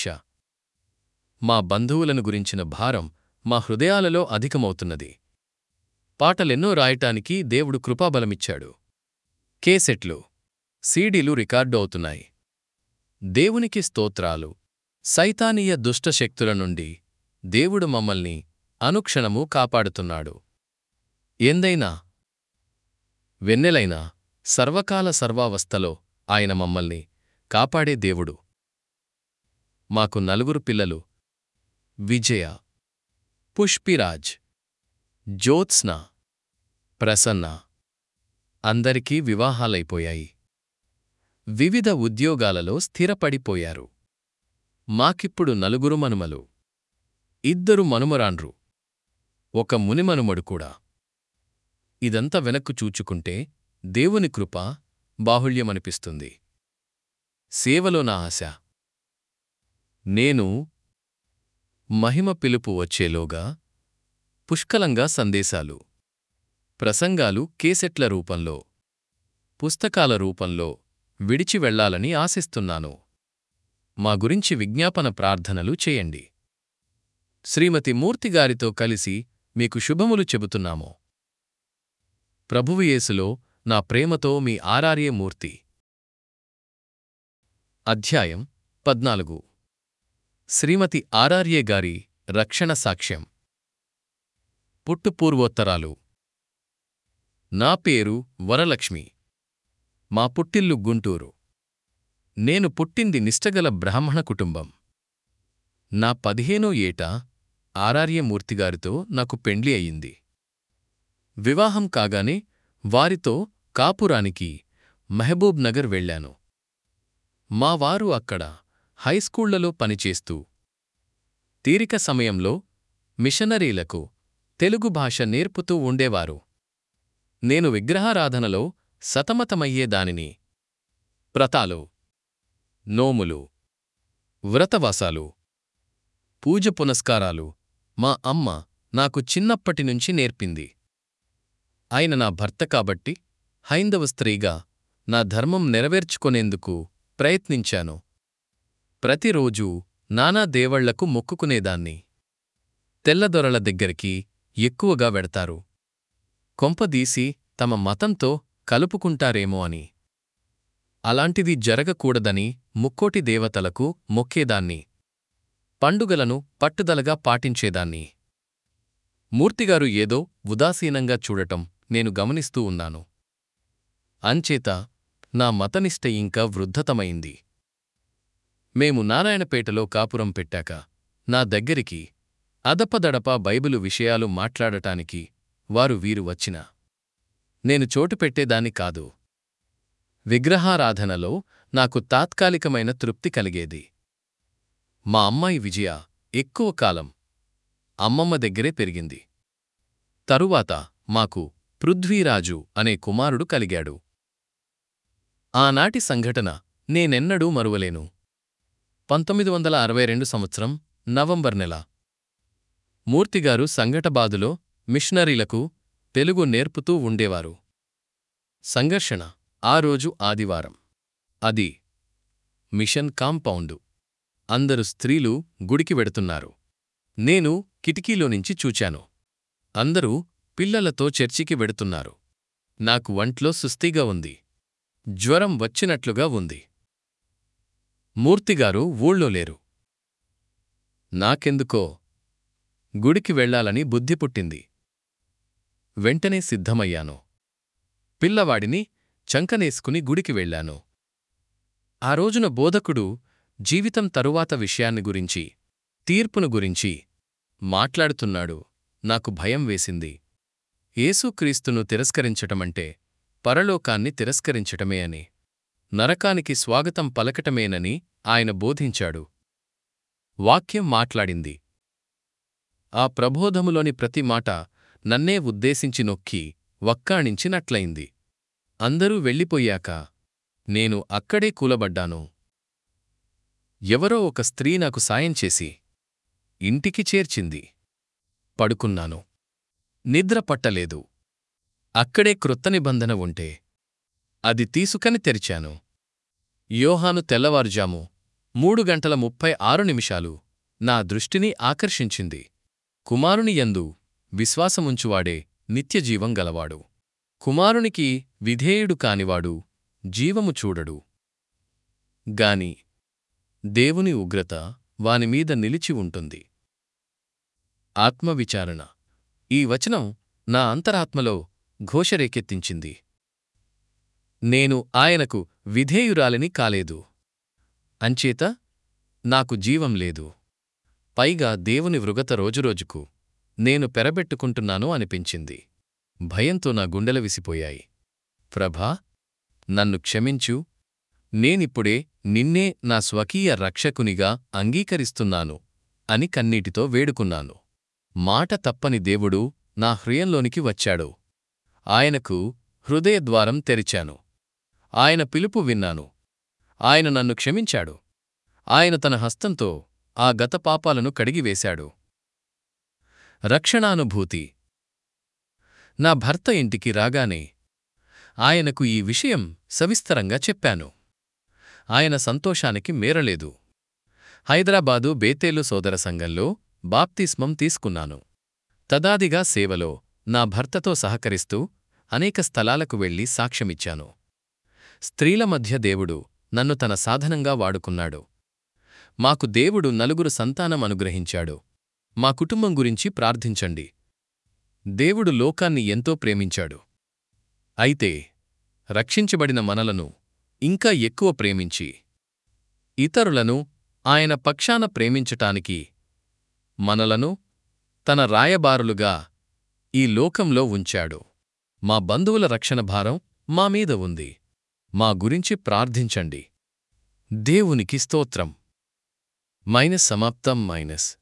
మా బంధువులను గురించిన భారం మా హృదయాలలో అధికమవుతున్నది పాటలెన్నో రాయటానికి దేవుడు కృపాబలమిచ్చాడు కేసెట్లు సీడీలు రికార్డు అవుతున్నాయి దేవునికి స్తోత్రాలు సైతానీయ దుష్టశక్తుల నుండి దేవుడు మమ్మల్ని అనుక్షణము కాపాడుతున్నాడు ఎందైనా వెన్నెలైనా సర్వకాల సర్వావస్థలో ఆయన మమ్మల్ని కాపాడే దేవుడు మాకు నలుగురు పిల్లలు విజయ పుష్పిరాజ్ జ్యోత్స్న ప్రసన్న అందరికీ వివాహాలైపోయాయి వివిధ ఉద్యోగాలలో స్థిరపడిపోయారు మాకిప్పుడు నలుగురు మనుమలు ఇద్దరు మనుమరాండ్రు ఒక మునిమనుమడు కూడా ఇదంతా వెనక్కు చూచుకుంటే దేవుని కృప బాహుళ్యమనిపిస్తుంది సేవలో నా ఆశ నేను మహిమ పిలుపు వచ్చేలోగా పుష్కలంగా సందేశాలు ప్రసంగాలు కేసెట్ల రూపంలో పుస్తకాల రూపంలో విడిచి వెళ్లాలని ఆశిస్తున్నాను మా గురించి విజ్ఞాపన ప్రార్థనలు చేయండి శ్రీమతి మూర్తిగారితో కలిసి మీకు శుభములు చెబుతున్నాము ప్రభువుయేసులో నా ప్రేమతో మీ ఆరార్య మూర్తి అధ్యాయం పద్నాలుగు శ్రీమతి ఆరార్య గారి రక్షణ సాక్ష్యం పుట్టుపూర్వోత్తరాలు నా పేరు వరలక్ష్మి మా పుట్టిల్లు గుంటూరు నేను పుట్టింది నిష్టగల బ్రాహ్మణ కుటుంబం నా పదిహేనో ఏట ఆరార్యమూర్తిగారితో నాకు పెండ్లి అయింది వివాహం కాగానే వారితో కాపురానికి మహబూబ్ నగర్ వెళ్ళాను మా వారు అక్కడ హైస్కూళ్లలో పనిచేస్తూ తీరిక సమయంలో మిషనరీలకు తెలుగు భాష నేర్పుతూ ఉండేవారు నేను విగ్రహారాధనలో సతమతమయ్యేదానిని వ్రతాలు నోములు వ్రతవాసాలు పూజ పునస్కారాలు మా అమ్మ నాకు చిన్నప్పటినుంచి నేర్పింది ఆయన నా భర్త కాబట్టి హైందవ స్త్రీగా నా ధర్మం నెరవేర్చుకొనేందుకు ప్రయత్నించాను ప్రతిరోజూ నానా దేవళ్లకు మొక్కుకునేదాన్ని తెల్లదొరల దగ్గరికి ఎక్కువగా వెడతారు కొంపదీసి తమ మతంతో కలుపుకుంటారేమో అని అలాంటిది జరగకూడదని ముక్కోటి దేవతలకు మొక్కేదాన్ని పండుగలను పట్టుదలగా పాటించేదాన్ని మూర్తిగారు ఏదో ఉదాసీనంగా చూడటం నేను గమనిస్తూ ఉన్నాను అంచేత నా మతనిష్ట ఇంకా వృద్ధతమైంది మేము నారాయణపేటలో కాపురం పెట్టాక నా దగ్గరికి అదపదడపా బైబిలు విషయాలు మాట్లాడటానికి వారు వీరు వచ్చినా నేను చోటు పెట్టేదాన్ని కాదు విగ్రహారాధనలో నాకు తాత్కాలికమైన తృప్తి కలిగేది మా అమ్మాయి విజయ ఎక్కువ కాలం అమ్మమ్మ దగ్గరే పెరిగింది తరువాత మాకు పృథ్వీరాజు అనే కుమారుడు కలిగాడు ఆనాటి సంఘటన నేనెన్నడూ మరువలేను పంతొమ్మిది వందల అరవై రెండు సంవత్సరం నవంబర్ నెల మూర్తిగారు సంఘటబాదులో మిషనరీలకు తెలుగు నేర్పుతూ ఉండేవారు సంఘర్షణ ఆ రోజు ఆదివారం అది మిషన్ కాంపౌండు అందరు స్త్రీలు గుడికి వెడుతున్నారు నేను కిటికీలోనించి చూచాను అందరూ పిల్లలతో చర్చికి వెడుతున్నారు నాకు వంట్లో సుస్తీగా ఉంది జ్వరం వచ్చినట్లుగా ఉంది మూర్తిగారు ఊళ్ళో లేరు నాకెందుకో గుడికి వెళ్ళాలని బుద్ధి పుట్టింది వెంటనే సిద్ధమయ్యాను పిల్లవాడిని చంకనేసుకుని గుడికి వెళ్ళాను ఆ రోజున బోధకుడు జీవితం తరువాత విషయాన్ని గురించి తీర్పును గురించి మాట్లాడుతున్నాడు నాకు భయం వేసింది యేసుక్రీస్తును తిరస్కరించటమంటే పరలోకాన్ని తిరస్కరించటమే అని నరకానికి స్వాగతం పలకటమేనని ఆయన బోధించాడు వాక్యం మాట్లాడింది ఆ ప్రబోధములోని ప్రతి మాట నన్నే ఉద్దేశించి నొక్కి వక్కాణించినట్లయింది అందరూ వెళ్ళిపోయాక నేను అక్కడే కూలబడ్డాను ఎవరో ఒక స్త్రీ నాకు సాయం చేసి ఇంటికి చేర్చింది పడుకున్నాను నిద్ర పట్టలేదు అక్కడే క్రొత్త నిబంధన ఉంటే అది తీసుకని తెరిచాను యోహాను తెల్లవారుజాము మూడు గంటల ముప్పై ఆరు నిమిషాలు నా దృష్టిని ఆకర్షించింది కుమారుని యందు విశ్వాసముంచువాడే నిత్యజీవం గలవాడు కుమారునికి విధేయుడు కానివాడు జీవము చూడడు గాని దేవుని ఉగ్రత వానిమీద నిలిచి ఉంటుంది ఆత్మవిచారణ ఈ వచనం నా అంతరాత్మలో ఘోషరేకెత్తించింది నేను ఆయనకు విధేయురాలిని కాలేదు అంచేత నాకు జీవం లేదు పైగా దేవుని వృగత రోజురోజుకు నేను పెరబెట్టుకుంటున్నాను అనిపించింది భయంతో నా గుండెల విసిపోయాయి ప్రభా నన్ను క్షమించు నేనిప్పుడే నిన్నే నా స్వకీయ రక్షకునిగా అంగీకరిస్తున్నాను అని కన్నీటితో వేడుకున్నాను మాట తప్పని దేవుడు నా హృదయంలోనికి వచ్చాడు ఆయనకు హృదయద్వారం తెరిచాను ఆయన పిలుపు విన్నాను ఆయన నన్ను క్షమించాడు ఆయన తన హస్తంతో ఆ గత పాపాలను కడిగివేశాడు రక్షణానుభూతి నా భర్త ఇంటికి రాగానే ఆయనకు ఈ విషయం సవిస్తరంగా చెప్పాను ఆయన సంతోషానికి మేరలేదు హైదరాబాదు బేతేలు సోదర సంఘంలో బాప్తిస్మం తీసుకున్నాను తదాదిగా సేవలో నా భర్తతో సహకరిస్తూ అనేక స్థలాలకు వెళ్లి సాక్ష్యమిచ్చాను స్త్రీల మధ్య దేవుడు నన్ను తన సాధనంగా వాడుకున్నాడు మాకు దేవుడు నలుగురు సంతానం అనుగ్రహించాడు మా కుటుంబం గురించి ప్రార్థించండి దేవుడు లోకాన్ని ఎంతో ప్రేమించాడు అయితే రక్షించబడిన మనలను ఇంకా ఎక్కువ ప్రేమించి ఇతరులను ఆయన పక్షాన ప్రేమించటానికి మనలను తన రాయబారులుగా ఈ లోకంలో ఉంచాడు మా బంధువుల రక్షణ భారం మా మీద ఉంది మా గురించి ప్రార్థించండి దేవునికి స్తోత్రం మైనస్ సమాప్తం మైనస్